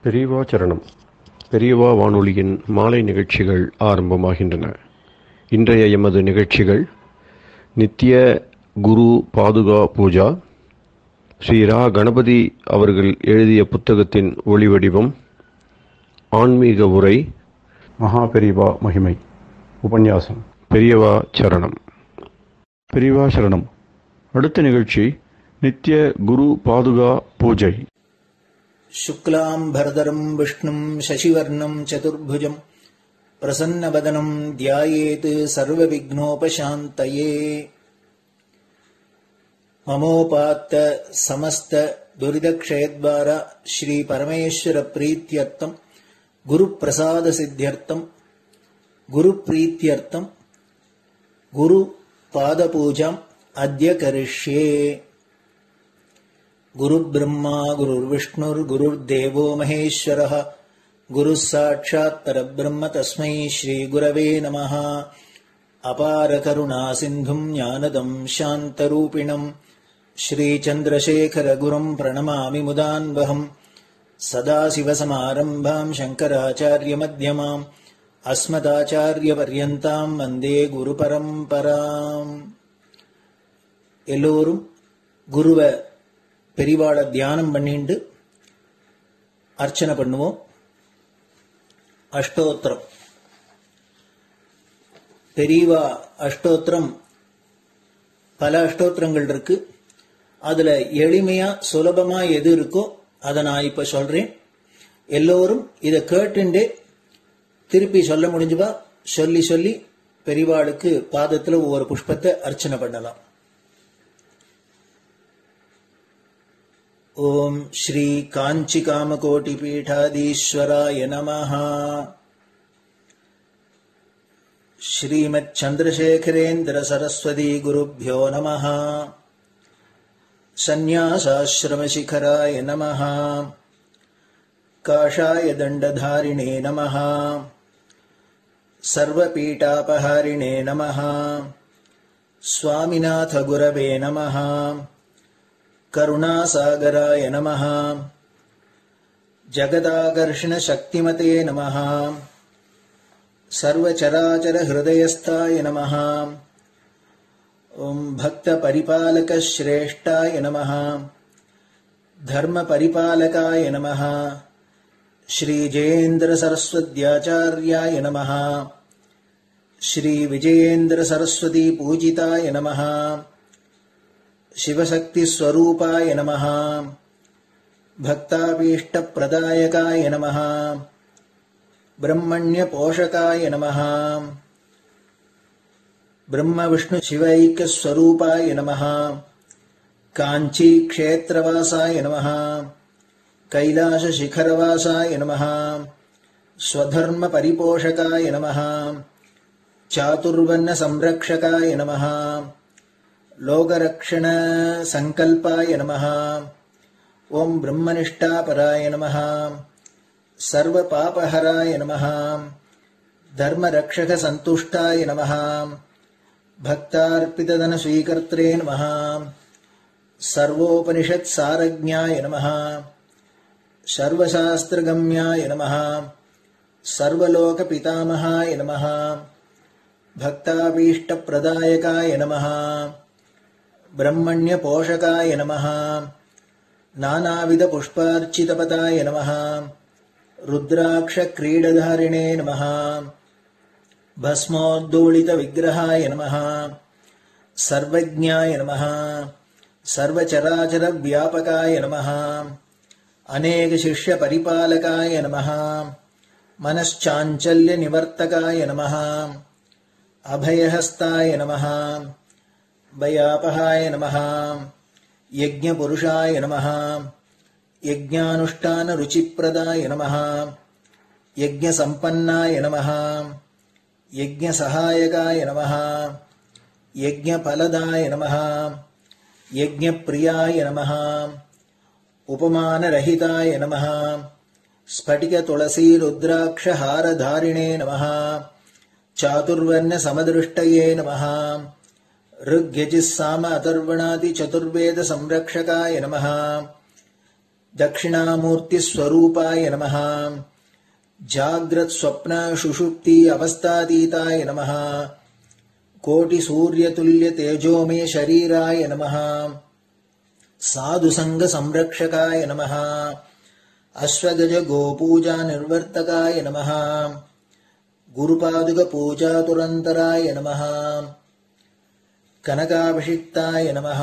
பெரியவா சரணம் பெரியவா வானொலியின் மாலை நிகழ்ச்சிகள் ஆரம்பமாகின்றன இன்றைய எமது நிகழ்ச்சிகள் நித்திய குரு பாதுகா பூஜா ஸ்ரீ ரா கணபதி அவர்கள் எழுதிய புத்தகத்தின் ஒளிவடிவம் ஆன்மீக உரை மகா பெரியவா மகிமை உபன்யாசம் பெரியவா சரணம் பெரியவா சரணம் அடுத்த நிகழ்ச்சி நித்திய குரு பாதுகா பூஜை शुक्लाम्भरधरम् विष्णुम् शशिवर्णम् चतुर्भुजम् प्रसन्नवदनम् ध्यायेत् सर्वविघ्नोपशान्तये ममोपात्त समस्त दुरिदक्षयद्वार श्रीपरमेश्वरप्रीत्यर्थम् गुरुप्रसादसिद्ध्यर्थम् गुरुप्रीत्यर्थम् गुरुपादपूजाम् अद्य करिष्ये गुरुब्रह्मा गुरुर्विष्णुर्गुरुर्देवो महेश्वरः गुरुः साक्षात् परब्रह्म तस्मै श्रीगुरवे नमः अपारकरुणासिन्धुम् ज्ञानदम् शान्तरूपिणम् श्रीचन्द्रशेखरगुरुम् प्रणमामि मुदान्वहम् सदाशिवसमारम्भाम् शङ्कराचार्यमध्यमाम् अस्मदाचार्यपर्यन्ताम् वन्दे குருபரம்பராம் எல்லோரும் குருவை பெரிவாளை தியானம் பண்ணிண்டு அர்ச்சனை பண்ணுவோம் அஷ்டோத்திரம் பெரியவா அஷ்டோத்திரம் பல அஷ்டோத்திரங்கள் இருக்கு அதுல எளிமையா சுலபமா எது இருக்கோ அதை நான் இப்ப சொல்றேன் எல்லோரும் இதை கேட்டுண்டே திருப்பி சொல்ல முடிஞ்சுபா சொல்லி சொல்லி பெரிவாளுக்கு பாதத்துல ஒவ்வொரு புஷ்பத்தை அர்ச்சனை பண்ணலாம் ॐ श्रीकाञ्चिकामकोटिपीठाधीश्वराय नमः श्रीमच्छन्द्रशेखरेन्द्रसरस्वती नमः सन्न्यासाश्रमशिखराय नमः काषाय दण्डधारिणे नमः सर्वपीठापहारिणे नमः स्वामिनाथगुरवे नमः करुणासागराय नमः जगदाकर्षणशक्तिमते नमः सर्वचराचरहृदयस्थाय नमः ॐ भक्तपरिपालकश्रेष्ठाय नमः धर्मपरिपालकाय नमः श्रीजयेन्द्रसरस्वत्याचार्याय नमः श्रीविजयेन्द्रसरस्वतीपूजिताय नमः शिवशक्तिस्वरूपाय नमः भक्ताभीष्टप्रदायकाय नमः ब्रह्मण्यपोषकाय नमः ब्रह्मविष्णुशिवैक्यस्वरूपाय नमः काञ्चीक्षेत्रवासाय नमः कैलासशिखरवासाय नमः स्वधर्मपरिपोषकाय नमः चातुर्वर्णसंरक्षकाय नमः लोकरक्षणसङ्कल्पाय नमः ॐ ब्रह्मनिष्ठापराय नमः सर्वपापहराय नमः धर्मरक्षकसन्तुष्टाय नमः भक्तार्पितधनस्वीकर्त्रे नमः सर्वोपनिषत्सारज्ञाय नमः सर्वशास्त्रगम्याय नमः सर्वलोकपितामहाय नमः भक्ताभीष्टप्रदायकाय नमः ब्रह्मण्यपोषकाय नमः नानाविधपुष्पार्चितपदाय नमः रुद्राक्षक्रीडधारिणे नमः भस्मोद्दोलितविग्रहाय नमः सर्वज्ञाय नमः सर्वचराचरव्यापकाय नमः अनेकशिष्यपरिपालकाय नमः मनश्चाञ्चल्यनिवर्तकाय नमः अभयहस्ताय नमः भयापहाय नमः यज्ञपुरुषाय नमः यज्ञानुष्ठानरुचिप्रदाय नमः यज्ञसम्पन्नाय नमः यज्ञसहायकाय नमः यज्ञफलदाय नमः यज्ञप्रियाय नमः उपमानरहिताय नमः स्फटिकतुलसीरुद्राक्षहारधारिणे नमः चातुर्वर्णसमदृष्टये नमः ऋग्यजिस्साम अथर्वणादिचतुर्वेदसंरक्षकाय नमः दक्षिणामूर्तिस्वरूपाय नमः जाग्रत्स्वप्नशुषुप्ति अवस्थातीताय नमः कोटिसूर्यतुल्यतेजोमे शरीराय नमः साधुसङ्गसंरक्षकाय नमः अश्वगजगोपूजानिर्वर्तकाय नमः गुरुपादुकपूजातुरन्तराय नमः कनकाभिषिक्ताय नमः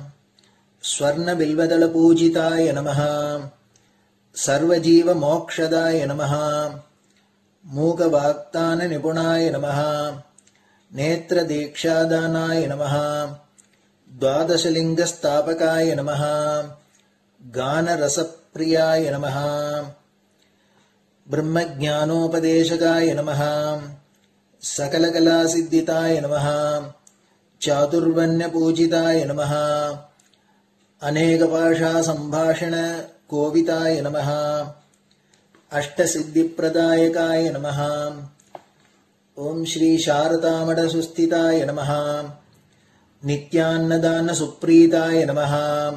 स्वर्णबिल्वदलपूजिताय नमः सर्वजीवमोक्षदाय नमः मूकवाक्ताननिपुणाय नमः नेत्रदीक्षादानाय नमः द्वादशलिङ्गस्थापकाय नमः गानरसप्रियाय नमः ब्रह्मज्ञानोपदेशकाय नमः सकलकलासिद्धिताय नमः चातुर्वण्यपूजिताय नमः अनेकभाषासम्भाषणकोविताय नमः अष्टसिद्धिप्रदायकाय नमः ॐ श्रीशारदामठसुस्थिताय नमः नित्यान्नदानसुप्रीताय नमः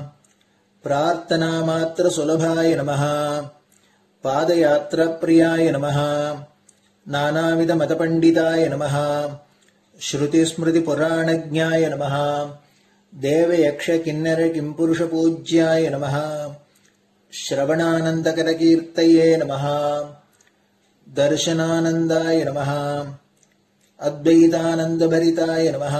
प्रार्थनामात्रसुलभाय नमः पादयात्राप्रियाय नमः नानाविधमतपण्डिताय नमः श्रुतिस्मृतिपुराणज्ञाय नमः देवयक्षकिन्नरकिम्पुरुषपूज्याय नमः श्रवणानन्दकरकीर्तये नमः दर्शनानन्दाय नमः अद्वैतानन्दभरिताय नमः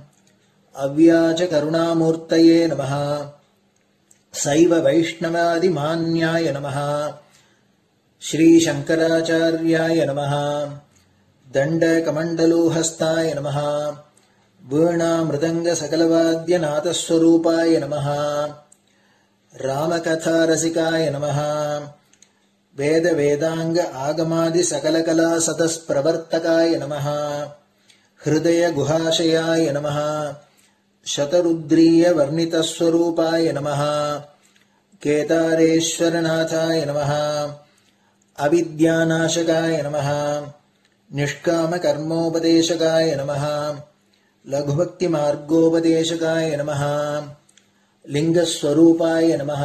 अव्याचकरुणामूर्तये नमः सैव वैष्णवादिमान्याय नमः श्रीशङ्कराचार्याय नमः दण्डकमण्डलोहस्ताय नमः वीणामृदङ्गसकलवाद्यनाथस्वरूपाय नमः रामकथारसिकाय नमः वेदवेदाङ्ग आगमादिसकलकलासतस्प्रवर्तकाय नमः हृदयगुहाशयाय नमः शतरुद्रीयवर्णितस्वरूपाय नमः केदारेश्वरनाथाय नमः अविद्यानाशकाय नमः निष्कामकर्मोपदेशकाय नमः लघुभक्तिमार्गोपदेशकाय नमः लिङ्गस्वरूपाय नमः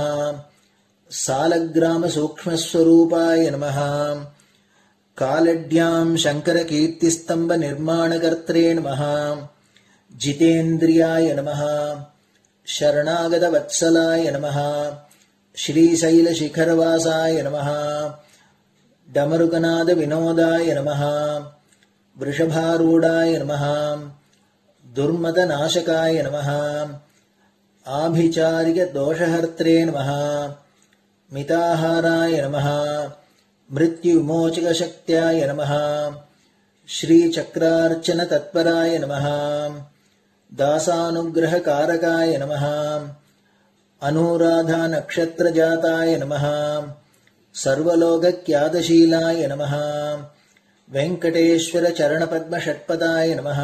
सालग्रामसूक्ष्मस्वरूपाय नमः कालड्याम् शङ्करकीर्तिस्तम्भनिर्माणकर्त्रे नमः जितेन्द्रियाय नमः शरणागतवत्सलाय नमः श्रीशैलशिखरवासाय नमः डमरुकनादविनोदाय नमः वृषभारूढाय नमः दुर्मदनाशकाय नमः आभिचारिकदोषहर्त्रे नमः मिताहाराय नमः मृत्युविमोचकशक्त्याय नमः श्रीचक्रार्चनतत्पराय नमः दासानुग्रहकारकाय नमः अनुराधानक्षत्रजाताय नमः सर्वलोकक्यादशीलाय नमः वेङ्कटेश्वरचरणपद्मषट्पदाय नमः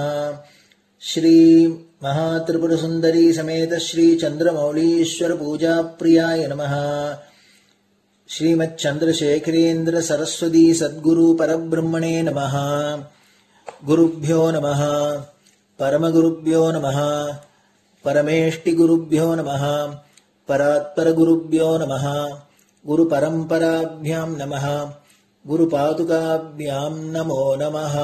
श्रीमहात्रिपुरसुन्दरी समेत श्रीचन्द्रमौलीश्वरपूजाप्रियाय नमः श्रीमच्चन्द्रशेखरेन्द्र सरस्वती सद्गुरु परब्रह्मणे नमः गुरुभ्यो नमः परमगुरुभ्यो नमः परमेष्टिगुरुभ्यो नमः परात्परगुरुभ्यो नमः गुरुपरम्पराभ्यां नमः குருபாதுகாபியாம் நமோ நமः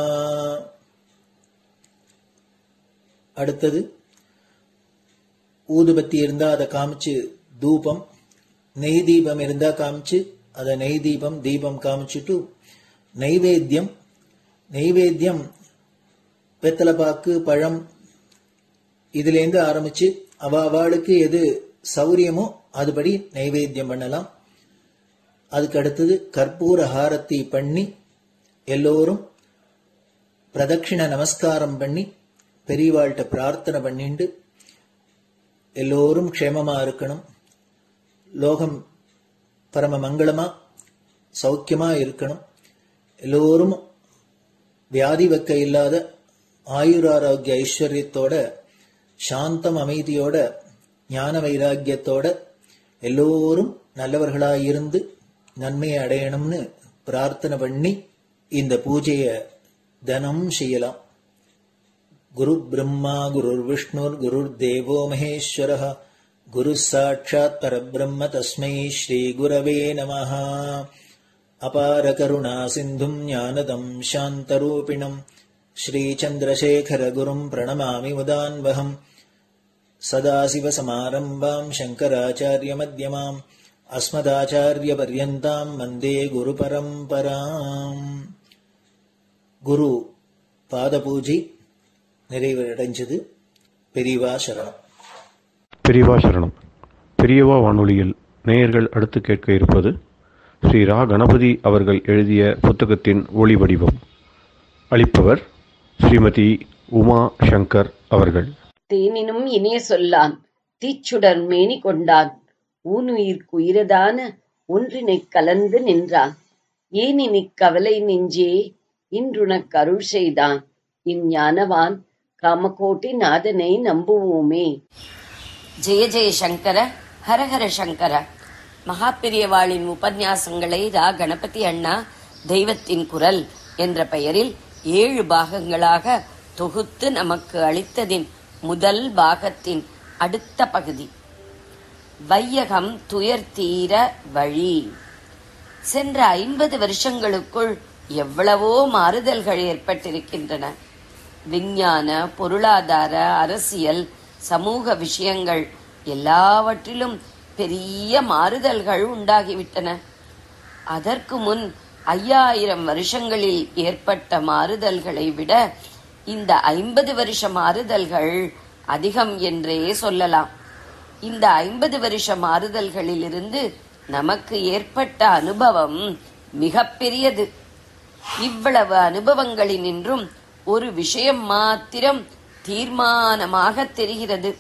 அடுத்தது ஊதுபத்தி இருந்தா அதை காமிச்சு தூபம் நெய் தீபம் இருந்தா காமிச்சு அதை நெய் தீபம் தீபம் காமிச்சுட்டு நைவேத்தியம் நைவேத்தியம் வெத்தலைப்பாக்கு பழம் இதுலேருந்து ஆரம்பிச்சு அவ அவளுக்கு எது சௌரியமோ அதுபடி நைவேத்தியம் பண்ணலாம் அதுக்கு அடுத்தது கற்பூர ஹாரத்தி பண்ணி எல்லோரும் பிரதட்சிண நமஸ்காரம் பண்ணி பெரியவாள்கிட்ட பிரார்த்தனை பண்ணிண்டு எல்லோரும் க்ஷேமமா இருக்கணும் லோகம் பரம மங்களமா சௌக்கியமா இருக்கணும் எல்லோரும் வியாதி வெக்க இல்லாத ஆயுராரோக்கிய ஐஸ்வர்யத்தோட சாந்தம் அமைதியோட ஞான வைராக்கியத்தோட எல்லோரும் நல்லவர்களாய் இருந்து நன்மையை அடையணும்னு பிரார்த்தனை பண்ணி இந்த பூஜைய தினம் செய்யலாம் குரு பிரம்மா குருர் விஷ்ணுர் குருர் தேவோ மகேஸ்வர गुरुः साक्षात् परब्रह्म तस्मै श्रीगुरवे नमः अपारकरुणासिन्धुम् ज्ञानदम् शान्तरूपिणम् श्रीचन्द्रशेखरगुरुम् प्रणमामि मुदान्वहम् सदाशिवसमारम्भाम् शङ्कराचार्यमध्यमाम् अस्मदाचार्यपर्यन्ताम् वन्दे गुरुपरम्पराम् குரு பாதபூஜை நிறைவடைஞ்சது பெரியவா சரணம் பெரியவா சரணம் பெரியவா வானொலியில் நேயர்கள் அடுத்து கேட்க இருப்பது ஸ்ரீ ரா கணபதி அவர்கள் எழுதிய புத்தகத்தின் ஒளி வடிவம் அளிப்பவர் ஸ்ரீமதி உமா சங்கர் அவர்கள் தேனினும் இனிய சொல்லான் தீச்சுடர் மேனி கொண்டான் ஊனுயிர்க்கு உயிரதான ஒன்றினைக் கலந்து நின்றான் ஏனினிக் கவலை நெஞ்சே இன்றுனக் அருள் செய்தான் இஞ்ஞானவான் காமகோட்டி நாதனை நம்புவோமே ஜெய ஜெய சங்கர ஹரஹர சங்கர மகாபெரியவாளின் உபன்யாசங்களை ரா கணபதி அண்ணா தெய்வத்தின் குரல் என்ற பெயரில் ஏழு பாகங்களாக தொகுத்து நமக்கு அளித்ததின் முதல் பாகத்தின் அடுத்த பகுதி வையகம் துயர் தீர வழி சென்ற ஐம்பது வருஷங்களுக்குள் எவ்வளவோ மாறுதல்கள் ஏற்பட்டிருக்கின்றன விஞ்ஞான பொருளாதார அரசியல் சமூக விஷயங்கள் எல்லாவற்றிலும் பெரிய மாறுதல்கள் உண்டாகிவிட்டன அதற்கு முன் ஐயாயிரம் வருஷங்களில் ஏற்பட்ட மாறுதல்களை விட இந்த ஐம்பது வருஷ மாறுதல்கள் அதிகம் என்றே சொல்லலாம் இந்த ஐம்பது வருஷ மாறுதல்களிலிருந்து நமக்கு ஏற்பட்ட அனுபவம் மிகப்பெரியது இவ்வளவு அனுபவங்களினின்றும் ஒரு விஷயம் மாத்திரம் தீர்மானமாக தெரிகிறது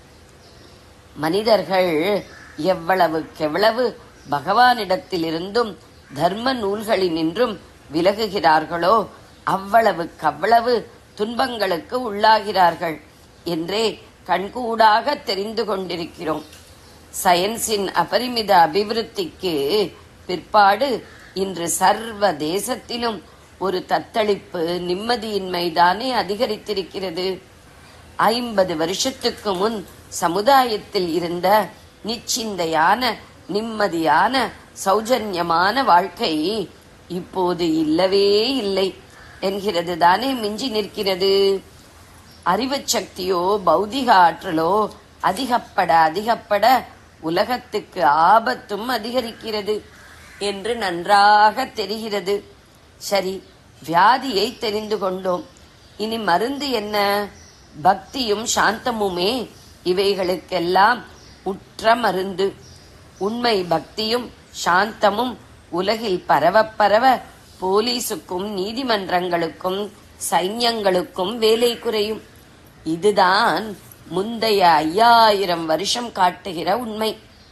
மனிதர்கள் எவ்வளவுக்கெவ்வளவு பகவானிடத்திலிருந்தும் தர்ம நூல்களினின்றும் விலகுகிறார்களோ அவ்வளவுக்கவ்வளவு துன்பங்களுக்கு உள்ளாகிறார்கள் என்றே கண்கூடாக தெரிந்து கொண்டிருக்கிறோம் சயின்ஸின் அபரிமித அபிவிருத்திக்கு பிற்பாடு இன்று சர்வ தேசத்திலும் ஒரு தத்தளிப்பு நிம்மதியின்மைதானே அதிகரித்திருக்கிறது ஐம்பது வருஷத்துக்கு முன் சமுதாயத்தில் இருந்த நிச்சிந்தையான நிம்மதியான சௌஜன்யமான வாழ்க்கை இப்போது இல்லவே இல்லை என்கிறது தானே மிஞ்சி நிற்கிறது அறிவு சக்தியோ பௌதிக ஆற்றலோ அதிகப்பட அதிகப்பட உலகத்துக்கு ஆபத்தும் அதிகரிக்கிறது என்று நன்றாக தெரிகிறது சரி வியாதியை தெரிந்து கொண்டோம் இனி மருந்து என்ன பக்தியும் சாந்தமுமே இவைகளுக்கெல்லாம் உற்ற மருந்து உண்மை பக்தியும் சாந்தமும் உலகில் பரவ பரவ போலீசுக்கும் நீதிமன்றங்களுக்கும் சைன்யங்களுக்கும் வேலை குறையும் இதுதான் முந்தைய ஐயாயிரம் வருஷம் காட்டுகிற உண்மை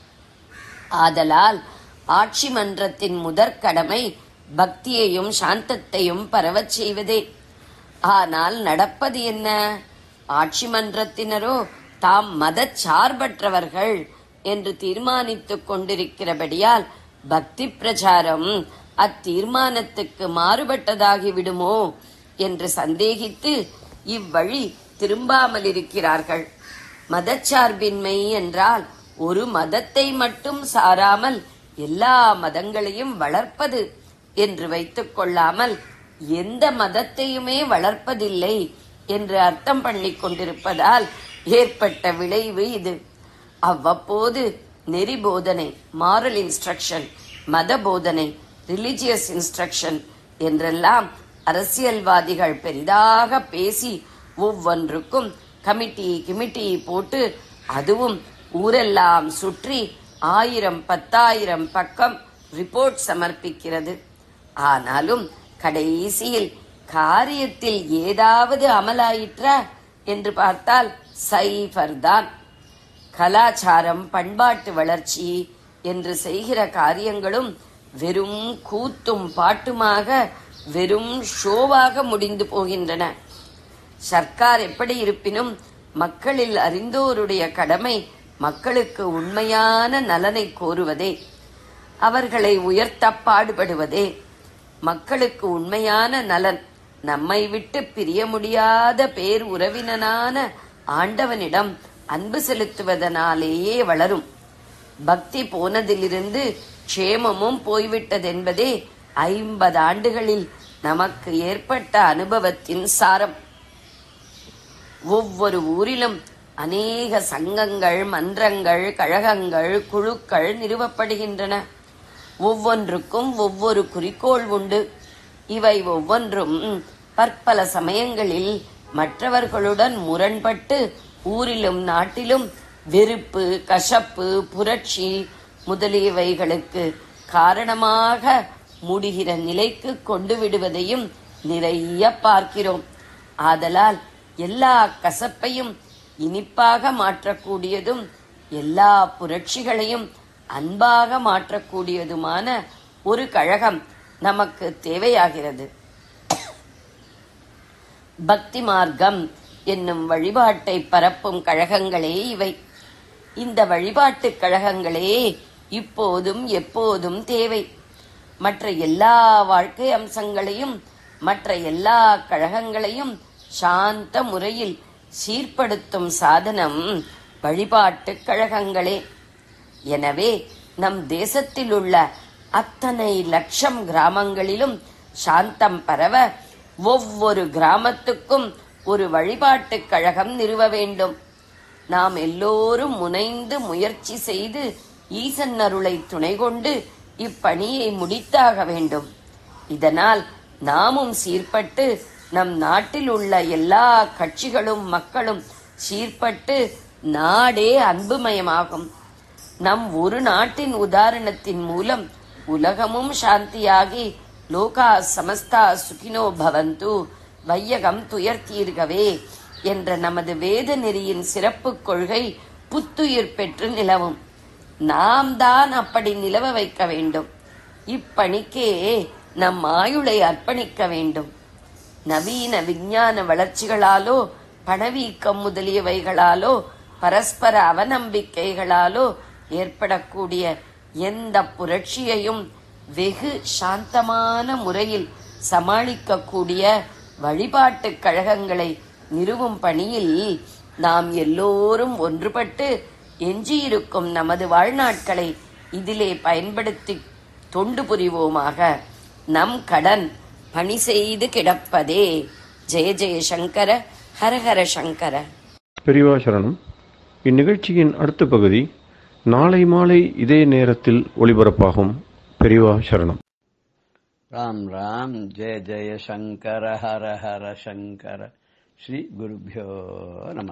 ஆதலால் ஆட்சி மன்றத்தின் முதற் கடமை பக்தியையும் சாந்தத்தையும் பரவச் செய்வதே ஆனால் நடப்பது என்ன ஆட்சி மன்றத்தினரோ தாம் மதச் சார்பற்றவர்கள் என்று தீர்மானித்துக் கொண்டிருக்கிறபடியால் பக்தி பிரச்சாரம் அத்தீர்மானத்துக்கு மாறுபட்டதாகி விடுமோ என்று சந்தேகித்து இவ்வழி திரும்பாமல் இருக்கிறார்கள் மதச்சார்பின்மை என்றால் ஒரு மதத்தை மட்டும் சாராமல் எல்லா மதங்களையும் வளர்ப்பது என்று வைத்துக் கொள்ளாமல் எந்த மதத்தையுமே வளர்ப்பதில்லை என்று அர்த்தம் பண்ணிக் கொண்டிருப்பதால் ஏற்பட்ட விளைவு இது அவ்வப்போது நெறி போதனை மாரல் இன்ஸ்ட்ரக்ஷன் மத போதனை ரிலிஜியஸ் இன்ஸ்ட்ரக்ஷன் என்றெல்லாம் அரசியல்வாதிகள் பெரிதாக பேசி ஒவ்வொன்றுக்கும் கமிட்டி கிமிட்டி போட்டு அதுவும் ஊரெல்லாம் சுற்றி ஆயிரம் பத்தாயிரம் பக்கம் ரிப்போர்ட் சமர்ப்பிக்கிறது ஆனாலும் கடைசியில் காரியத்தில் ஏதாவது அமலாயிற்றா என்று பார்த்தால் சைஃபர் தான் கலாச்சாரம் பண்பாட்டு வளர்ச்சி என்று செய்கிற காரியங்களும் வெறும் கூத்தும் பாட்டுமாக வெறும் ஷோவாக முடிந்து போகின்றன சர்க்கார் எப்படி இருப்பினும் மக்களில் அறிந்தோருடைய கடமை மக்களுக்கு உண்மையான நலனை கோருவதே அவர்களை உயர்த்த பாடுபடுவதே மக்களுக்கு உண்மையான நலன் நம்மை விட்டு பிரிய முடியாத பேர் உறவினனான ஆண்டவனிடம் அன்பு செலுத்துவதனாலேயே வளரும் பக்தி போனதிலிருந்து க்ஷேமமும் போய்விட்டதென்பதே ஐம்பது ஆண்டுகளில் நமக்கு ஏற்பட்ட அனுபவத்தின் சாரம் ஒவ்வொரு ஊரிலும் அநேக சங்கங்கள் மன்றங்கள் கழகங்கள் குழுக்கள் நிறுவப்படுகின்றன ஒவ்வொன்றுக்கும் ஒவ்வொரு குறிக்கோள் உண்டு இவை ஒவ்வொன்றும் பற்பல சமயங்களில் மற்றவர்களுடன் முரண்பட்டு ஊரிலும் நாட்டிலும் வெறுப்பு கசப்பு புரட்சி முதலியவைகளுக்கு காரணமாக முடிகிற நிலைக்கு கொண்டு விடுவதையும் நிறைய பார்க்கிறோம் ஆதலால் எல்லா கசப்பையும் இனிப்பாக மாற்றக்கூடியதும் எல்லா புரட்சிகளையும் அன்பாக மாற்றக்கூடியதுமான ஒரு கழகம் நமக்கு தேவையாகிறது பக்தி மார்க்கம் என்னும் வழிபாட்டை பரப்பும் கழகங்களே இவை இந்த வழிபாட்டுக் கழகங்களே இப்போதும் எப்போதும் தேவை மற்ற எல்லா வாழ்க்கை அம்சங்களையும் மற்ற எல்லா கழகங்களையும் சாந்த முறையில் சீர்படுத்தும் சாதனம் வழிபாட்டுக் கழகங்களே எனவே நம் தேசத்தில் உள்ள அத்தனை லட்சம் கிராமங்களிலும் சாந்தம் பரவ ஒவ்வொரு கிராமத்துக்கும் ஒரு வழிபாட்டுக் கழகம் நிறுவ வேண்டும் நாம் எல்லோரும் முனைந்து முயற்சி செய்து ஈசன் அருளை துணை கொண்டு இப்பணியை முடித்தாக வேண்டும் இதனால் நாமும் சீர்பட்டு நம் நாட்டில் உள்ள எல்லா கட்சிகளும் மக்களும் சீர்பட்டு நாடே அன்புமயமாகும் நம் ஒரு நாட்டின் உதாரணத்தின் மூலம் உலகமும் சாந்தியாகி லோகா சமஸ்தா சுகினோ பவந்து வையகம் துயர்த்தீர்கவே என்ற நமது வேத நெறியின் சிறப்பு கொள்கை புத்துயிர் பெற்று நிலவும் நாம் தான் அப்படி நிலவ வைக்க வேண்டும் இப்பணிக்கே நம் ஆயுளை அர்ப்பணிக்க வேண்டும் நவீன விஞ்ஞான வளர்ச்சிகளாலோ பணவீக்கம் முதலியவைகளாலோ பரஸ்பர அவநம்பிக்கைகளாலோ ஏற்படக்கூடிய எந்த புரட்சியையும் வெகு சாந்தமான முறையில் சமாளிக்கக்கூடிய வழிபாட்டுக் கழகங்களை நிறுவும் பணியில் நாம் எல்லோரும் ஒன்றுபட்டு எஞ்சியிருக்கும் நமது வாழ்நாட்களை இதிலே பயன்படுத்தி தொண்டு புரிவோமாக நம் கடன் பணி செய்து கிடப்பதே ஜெய ஜெய சங்கர ஹரஹர சங்கர பெரியவா சரணம் இந்நிகழ்ச்சியின் அடுத்த பகுதி நாளை மாலை இதே நேரத்தில் ஒளிபரப்பாகும் பெரியவா சரணம் ராம் ராம் ஜெய ஜெய சங்கர ஹர ஹர சங்கர ஸ்ரீ குருபியோ நம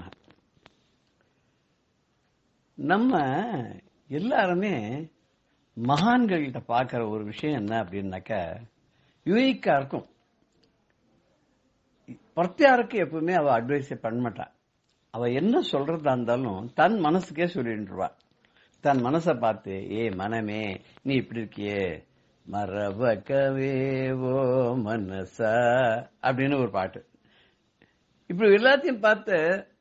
நம்ம எல்லாருமே மகான்கள்கிட்ட பார்க்குற ஒரு விஷயம் என்ன அப்படின்னாக்க யூனிக்கா இருக்கும் பிரத்தியாருக்கு எப்பவுமே அவ அட்வைஸே பண்ண மாட்டா அவ என்ன சொல்றதா இருந்தாலும் தன் மனசுக்கே சொல்லிட்டுருவா தன் மனசை பார்த்து ஏ மனமே நீ இப்படி இருக்கியே மரபக்கவே ஓ மனசா அப்படின்னு ஒரு பாட்டு இப்படி எல்லாத்தையும் பார்த்து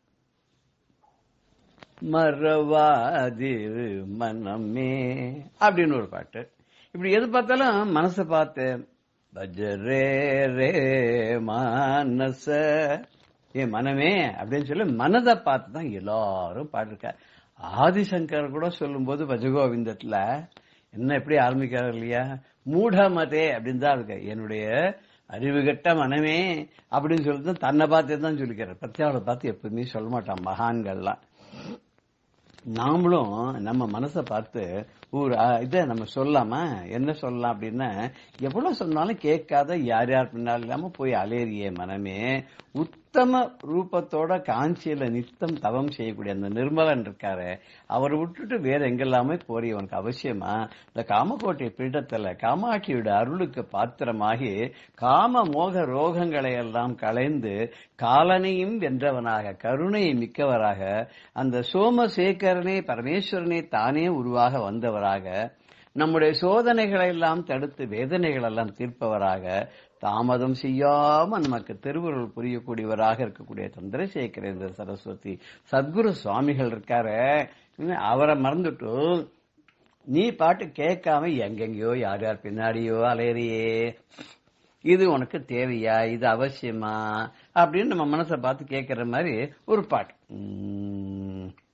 மறவாதிரு மனமே அப்படின்னு ஒரு பாட்டு இப்படி எது பார்த்தாலும் மனசை பார்த்து பஜரே ரே மானச ஏ மனமே அப்படின்னு சொல்லி மனதை பார்த்து தான் எல்லாரும் பாடிருக்க ஆதிசங்கர் கூட சொல்லும்போது பஜகோவிந்தத்துல என்ன எப்படி ஆரம்பிக்கிறார் இல்லையா மூடமதே அப்படின்னு தான் இருக்கு என்னுடைய அறிவுகட்ட மனமே அப்படின்னு சொல்லிட்டு தன்னை பார்த்து தான் சொல்லிக்கிறார் பிரத்யாவை பார்த்து எப்பவுமே சொல்ல மாட்டான் மகான்கள்லாம் நாமளும் நம்ம மனசை பார்த்து ஒரு இதை நம்ம சொல்லாம என்ன சொல்லலாம் அப்படின்னா எவ்வளவு சொன்னாலும் கேட்காத யார் யார் பின்னால் இல்லாம போய் அலேறியே மனமே உத்தம ரூபத்தோட காஞ்சியில நித்தம் தவம் செய்யக்கூடிய அந்த நிர்மலன் இருக்காரு அவரை விட்டுட்டு வேற எங்கெல்லாமே போறியவனுக்கு அவசியமா இந்த காமக்கோட்டை பீடத்துல காமாட்சியோட அருளுக்கு பாத்திரமாகி காம மோக ரோகங்களை எல்லாம் களைந்து காலனையும் வென்றவனாக கருணையை மிக்கவராக அந்த சோமசேகரனே பரமேஸ்வரனே தானே உருவாக வந்தவராக நம்முடைய சோதனைகளை எல்லாம் தடுத்து வேதனைகள் எல்லாம் தீர்ப்பவராக தாமதம் செய்யாம நமக்கு திருவுருள் புரியக்கூடியவராக இருக்கக்கூடிய சந்திரசேகரேந்திர சரஸ்வதி சத்குரு சுவாமிகள் இருக்காரு அவரை மறந்துட்டு நீ பாட்டு கேட்காம எங்கெங்கயோ யார் யார் பின்னாடியோ அலையறியே இது உனக்கு தேவையா இது அவசியமா அப்படின்னு நம்ம மனசை பார்த்து கேட்கிற மாதிரி ஒரு பாட்டு உம்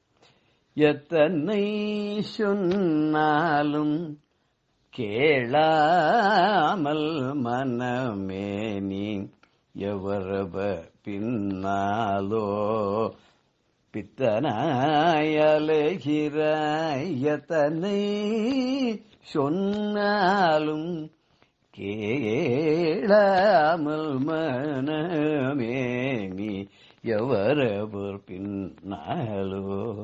எத்தனை சொன்னாலும் கேளாமல் மனமே நீ எவரவ பின்னாலோ பித்தனாயலகிராயத்தனை சொன்னாலும் கேளாமல் மனமே நீ எவரவர் பின்னாலோ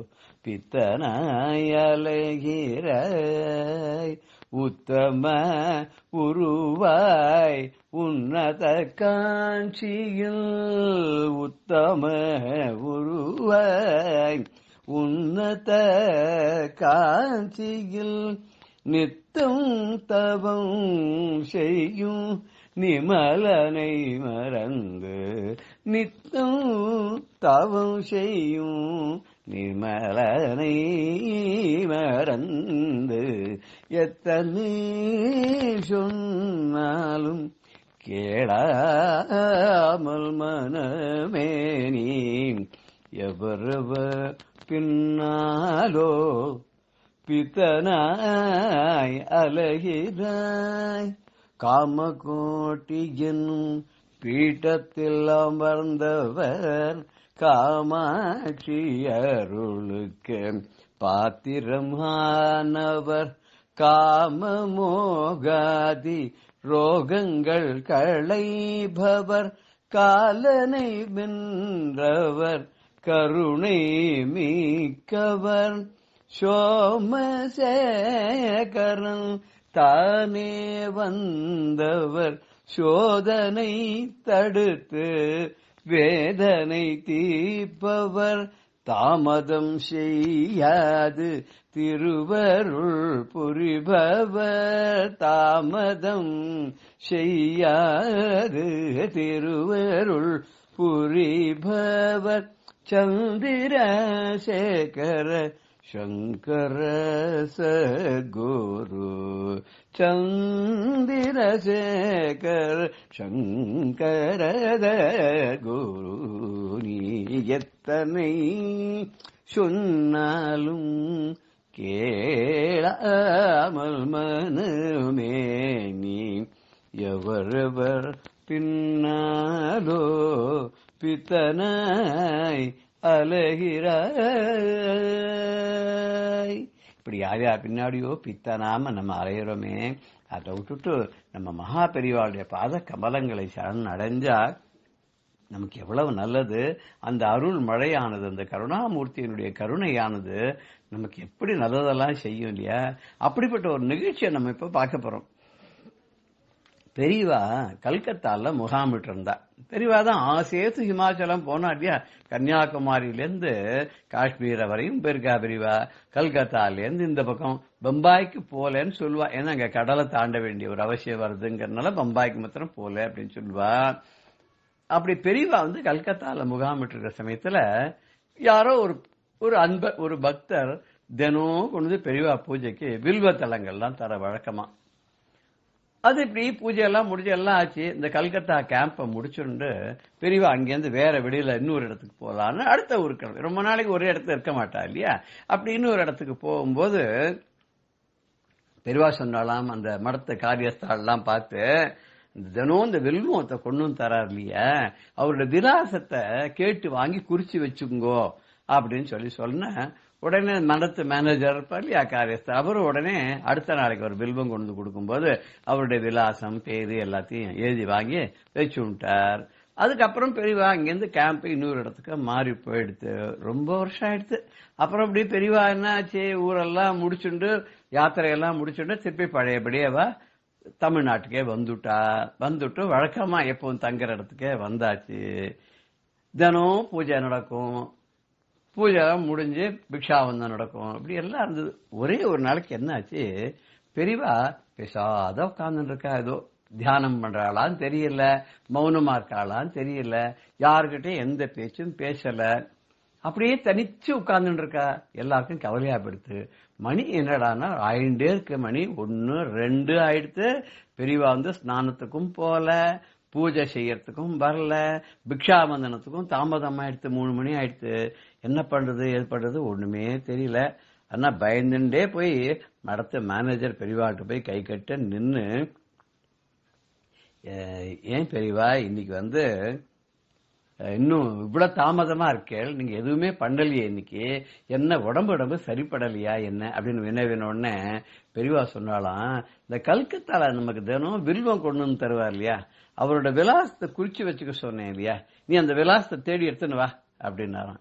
பித்தனாயலகிராய் உத்தம உருவாய் உன்னத காட்சியில் உத்தம உருவாய் உன்னத காட்சியில் நித்தம் தவம் செய்யும் நிமலனை மறந்து நித்தம் தவம் செய்யும் நிர்மலனை மறந்து எத்தனை சொன்னாலும் கேளாமல் மனமே நீ எவரவ பின்னாலோ பித்தனாய் அழகிறாய் காமகோட்டி என்னும் பீட்டத்தில் அமர்ந்தவர் காமாட்சி அருளுக்கு பாத்திரமானவர் காமமோகாதி ரோகங்கள் களைபவர் காலனை வென்றவர் கருணை மீக்கவர் சோமசேகரன் தானே வந்தவர் சோதனை தடுத்து வேதனை தீர்ப்பவர் தாமதம் செய்யாது திருவருள் புரிபவர் தாமதம் செய்யாது திருவருள் புரிபவர் சந்திரசேகர சங்கர சகுரு சந்திரசேகர சங்கரத குரு நீ எத்தனை சொன்னாலும் கேளாமல் மனமே நீ எவரவர் பின்னாலோ பித்தனாய் அழகிறாய் இப்படி யார் யார் பின்னாடியோ பித்தனாம நம்ம அலையிறோமே அதை விட்டுட்டு நம்ம மகா பெரியவாளுடைய பாத கமலங்களை சரண் அடைஞ்சா நமக்கு எவ்வளவு நல்லது அந்த அருள் மழையானது அந்த கருணாமூர்த்தியினுடைய கருணையானது நமக்கு எப்படி நல்லதெல்லாம் செய்யும் இல்லையா அப்படிப்பட்ட ஒரு நிகழ்ச்சியை நம்ம இப்ப பார்க்க போறோம் பெரியவா கல்கத்தால முகாமிட்டு இருந்தா பெரியவா தான் ஆசேத்து ஹிமாச்சலம் போனா இல்லையா கன்னியாகுமரியிலேருந்து காஷ்மீர் வரையும் போயிருக்கா பெரியவா கல்கத்தாலேருந்து இந்த பக்கம் பம்பாய்க்கு போலன்னு சொல்லுவா ஏன்னா அங்க கடலை தாண்ட வேண்டிய ஒரு அவசியம் வருதுங்கிறதுனால பம்பாய்க்கு மாத்திரம் போல அப்படின்னு சொல்லுவா அப்படி பெரியவா வந்து கல்கத்தால முகாமிட்டு இருக்கிற சமயத்துல யாரோ ஒரு ஒரு அன்ப ஒரு பக்தர் தினம் கொண்டு வந்து பெரியவா பூஜைக்கு வில்வ தலங்கள்லாம் தர வழக்கமா அது இப்படி பூஜை எல்லாம் முடிஞ்சு எல்லாம் ஆச்சு இந்த கல்கத்தா கேம்பை முடிச்சுண்டு பெரியவா அங்கேருந்து வேற வெளியில இன்னொரு இடத்துக்கு போகலான்னு அடுத்த ஊருக்கு கிளம்பி- ரொம்ப நாளைக்கு ஒரே இடத்துல இருக்க மாட்டா இல்லையா அப்படி இன்னொரு இடத்துக்கு போகும்போது பெரியவா சொன்னாலாம் அந்த மடத்த காரியஸ்தாலாம் பார்த்து இந்த தினம் இந்த வெல்வத்தை கொண்டு வந்து தரார் இல்லையா அவரோட விலாசத்தை கேட்டு வாங்கி குறிச்சு வச்சுக்கோங்கோ அப்படின்னு சொல்லி சொன்ன உடனே மடத்து மேனேஜர் இருப்பார் இல்லையா காரியஸ்தர் அவரும் உடனே அடுத்த நாளைக்கு ஒரு பில்பம் கொண்டு வந்து கொடுக்கும்போது அவருடைய விலாசம் பேரு எல்லாத்தையும் எழுதி வாங்கி வச்சு விட்டார் அதுக்கப்புறம் பெரியவா இங்கேருந்து கேம்ப் இன்னொரு இடத்துக்கு மாறி போயிடுத்து ரொம்ப வருஷம் ஆயிடுத்து அப்புறம் அப்படியே பெரியவா என்ன ஆச்சு ஊரெல்லாம் முடிச்சுண்டு யாத்திரையெல்லாம் முடிச்சுண்டு திருப்பி பழையபடியேவா தமிழ்நாட்டுக்கே வந்துட்டா வந்துட்டு வழக்கமா எப்பவும் தங்குற இடத்துக்கே வந்தாச்சு தினம் பூஜை நடக்கும் பூஜை முடிஞ்சு பிக்ஷாவந்தம் நடக்கும் இப்படி எல்லாம் இருந்தது ஒரே ஒரு நாளைக்கு என்ன ஆச்சு பெரியவா பேசாத உட்கார்ந்துட்டு இருக்கா ஏதோ தியானம் பண்றாளான்னு தெரியல மௌனமா இருக்காளான்னு தெரியல யாருக்கிட்டையும் எந்த பேச்சும் பேசல அப்படியே தனிச்சு உட்கார்ந்துட்டு இருக்கா எல்லாருக்கும் கவலையா போயிடுத்து மணி என்னடான்னா ஆயிண்டே இருக்கு மணி ஒன்னு ரெண்டு ஆயிடுத்து பெரியவா வந்து ஸ்நானத்துக்கும் போல பூஜை செய்யறதுக்கும் வரல பிக்ஷாபந்தனத்துக்கும் தாமதம் ஆயிடுத்து மூணு மணி ஆயிடுத்து என்ன பண்றது ஏது பண்றது ஒண்ணுமே தெரியல ஆனா பயந்துட்டே போய் மடத்த மேனேஜர் பெரியவாட்டு போய் கை கட்ட நின்னு "அஹ், ஏன் பெரியவா இன்னைக்கு வந்து அஹ், இன்னும் இவ்வளவு தாமதமா இருக்கேள் நீங்க எதுவுமே பண்ணலையே இன்னைக்கு என்ன உடம்பு உடம்பு சரிப்படலையா என்ன அப்படின்னு வினவின உடனே பெரியவா சொன்னாலாம் இந்த கல்கத்தால நமக்கு தினம் வில்வம் கொண்டு வந்து தருவார் இல்லையா அவரோட விலாசத்தை குறிச்சு வச்சுக்க சொன்னேன் இல்லையா நீ அந்த விலாசத்தை தேடி எடுத்துன்னு வா அப்படின்னாராம்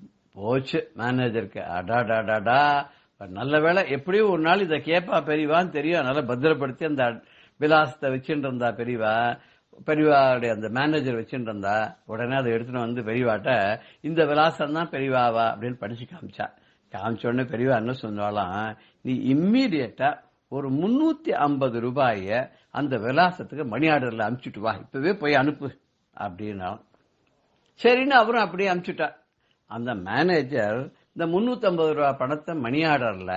போச்சு மேனேஜருக்கு அடாடாடாடா நல்ல வேளை எப்படியும் ஒரு நாள் இதை கேப்பா பெரியவான்னு தெரியும் அதனால பத்திரப்படுத்தி அந்த விலாசத்தை வச்சுட்டு இருந்தா பெரியவா பெரியவாவுடைய அந்த மேனேஜர் வச்சுட்டு இருந்தா உடனே அதை எடுத்துட்டு வந்து பெரியவாட்ட இந்த விலாசம் தான் பெரியவாவா அப்படின்னு படிச்சு காமிச்சா காமிச்ச உடனே பெரியவா என்ன சொன்னாலாம் நீ இம்மீடியட்டா ஒரு முன்னூத்தி ஐம்பது ரூபாய அந்த விலாசத்துக்கு மணி ஆர்டர்ல அனுப்பிச்சுட்டு வா இப்பவே போய் அனுப்பு அப்படின்னாலும் சரின்னு அவரும் அப்படியே அனுப்பிச்சுட்டார் அந்த மேனேஜர் இந்த 350 ரூபாய் பணத்தை மணி ஆர்டர்ல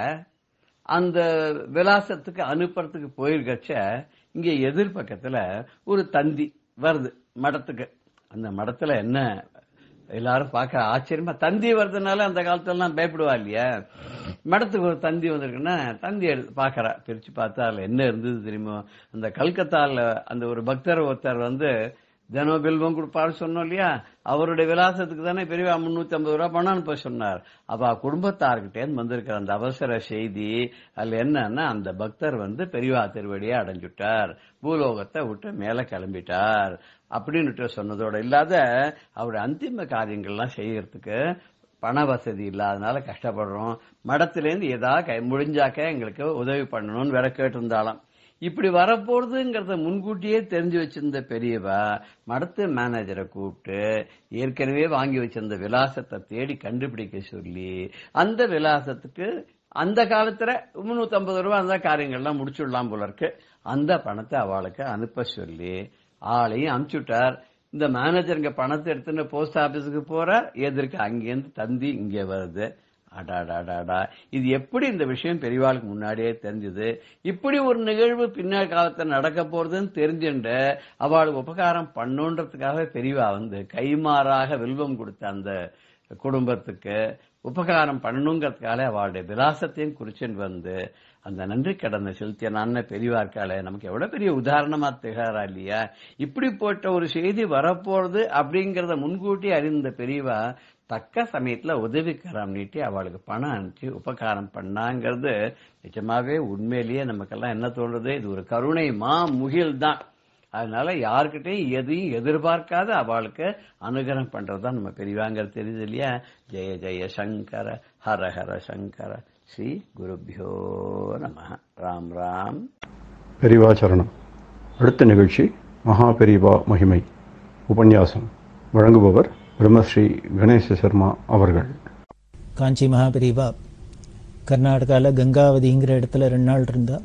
அந்த விலாசத்துக்கு அனுப்புறதுக்கு போயிருக்கச்ச இங்க எதிர்பக்கத்துல ஒரு தந்தி வருது மடத்துக்கு அந்த மடத்துல என்ன எல்லாரும் பார்க்க ஆச்சரியமா தந்தி வருதுனால அந்த காலத்துல எல்லாம் பயப்படுவா இல்லையா மடத்துக்கு ஒரு தந்தி வந்திருக்குன்னா தந்தி எடுத்து பாக்குறா பிரிச்சு பார்த்தா அதுல என்ன இருந்தது தெரியுமோ அந்த கல்கத்தால அந்த ஒரு பக்தர் ஒருத்தர் வந்து தினம் பில்வம் கொடுப்பாரு சொன்னோம் இல்லையா அவருடைய விலாசத்துக்கு தானே பெரியவா முன்னூத்தி ஐம்பது ரூபாய் பணம் அனுப்ப சொன்னார் அப்ப குடும்பத்தார்கிட்டே வந்திருக்கிற அந்த அவசர செய்தி அதுல என்னன்னா அந்த பக்தர் வந்து பெரியவா திருவடியை அடைஞ்சுட்டார் பூலோகத்தை விட்டு மேல கிளம்பிட்டார் அப்படின்னு சொன்னதோட இல்லாத அவருடைய அந்திம காரியங்கள்லாம் செய்யறதுக்கு பண வசதி இல்லாதனால கஷ்டப்படுறோம் மடத்திலேருந்து ஏதாவது கை- முடிஞ்சாக்க எங்களுக்கு உதவி பண்ணணும்னு வேற கேட்டிருந்தாலாம் இப்படி வரப்போறதுங்கிறத முன்கூட்டியே தெரிஞ்சு வச்சிருந்த பெரியவா மடத்து மேனேஜரை கூப்பிட்டு ஏற்கனவே வாங்கி வச்சிருந்த விலாசத்தை தேடி கண்டுபிடிக்க சொல்லி அந்த விலாசத்துக்கு அந்த காலத்துல முன்னூத்தி ஐம்பது ரூபாய் அந்த காரியங்கள்லாம் முடிச்சுடலாம் போல இருக்கு அந்த பணத்தை அவளுக்கு அனுப்ப சொல்லி ஆளையும் அனுப்பிச்சுட்டார் இந்த மேனேஜர் இங்க பணத்தை எடுத்துன்னு போஸ்ட் ஆபீஸுக்கு போறார் எதற்கு அங்கேருந்து தந்தி இங்க வருது அடாடாடாடா இது எப்படி இந்த விஷயம் பெரியவாளுக்கு முன்னாடியே தெரிஞ்சது இப்படி ஒரு நிகழ்வு பின்னாடி காலத்துல நடக்க போறதுன்னு தெரிஞ்சுண்டு அவளுக்கு உபகாரம் பண்ணுன்றதுக்காக பெரியவா வந்து கைமாறாக வில்வம் கொடுத்த அந்த குடும்பத்துக்கு உபகாரம் பண்ணணுங்கிறதுக்காக அவளுடைய விலாசத்தையும் குறிச்சுட்டு வந்து அந்த நன்றி கடனை செலுத்திய நான் பெரியவா இருக்காளே நமக்கு எவ்வளவு பெரிய உதாரணமா திகழறா இல்லையா இப்படி போட்ட ஒரு செய்தி வரப்போறது அப்படிங்கறத முன்கூட்டி அறிந்த பெரியவா தக்க சமயத்துல உதவிக்கரம் நீட்டி அவளுக்கு பணம் அனுப்பிச்சு உபகாரம் பண்ணாங்கிறது நிஜமாவே உண்மையிலேயே நமக்கெல்லாம் என்ன தோன்றது இது ஒரு கருணை மா முகில் தான் அதனால யார்கிட்டயும் எதையும் எதிர்பார்க்காத அவளுக்கு அனுகிரகம் பண்றதுதான் நம்ம பெரியவாங்கிறது தெரியுது இல்லையா ஜெய ஜெய சங்கர ஹர ஹர சங்கர ஸ்ரீ குருபியோ நம ராம் ராம் பெரிவா சரணம் அடுத்த நிகழ்ச்சி மகா பெரிவா மகிமை உபன்யாசம் வழங்குபவர் பிரம்மஸ்ரீ கணேச சர்மா அவர்கள் காஞ்சி மகாபெரிவா கர்நாடகாவில் கங்காவதிங்கிற இடத்துல ரெண்டு நாள் இருந்தா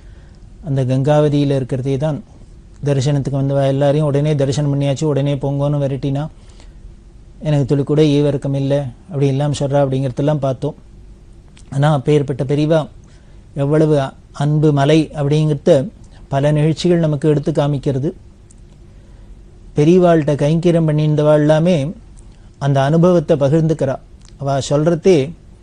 அந்த கங்காவதியில் இருக்கிறதே தான் தரிசனத்துக்கு வந்தவா எல்லாரையும் உடனே தரிசனம் பண்ணியாச்சு உடனே பொங்கோன்னு விரட்டினா எனக்கு துளி கூட ஈவரக்கம் இல்லை அப்படி எல்லாம் சொல்கிறா அப்படிங்கிறதெல்லாம் பார்த்தோம் ஆனால் அப்பேற்பட்ட பெரிவா எவ்வளவு அன்பு மலை அப்படிங்கிறத பல நிகழ்ச்சிகள் நமக்கு எடுத்து காமிக்கிறது பெரியவாள்கிட்ட கைங்கரியம் பண்ணியிருந்தவா எல்லாமே அந்த அனுபவத்தை பகிர்ந்துக்கிறா அவ சொல்றதே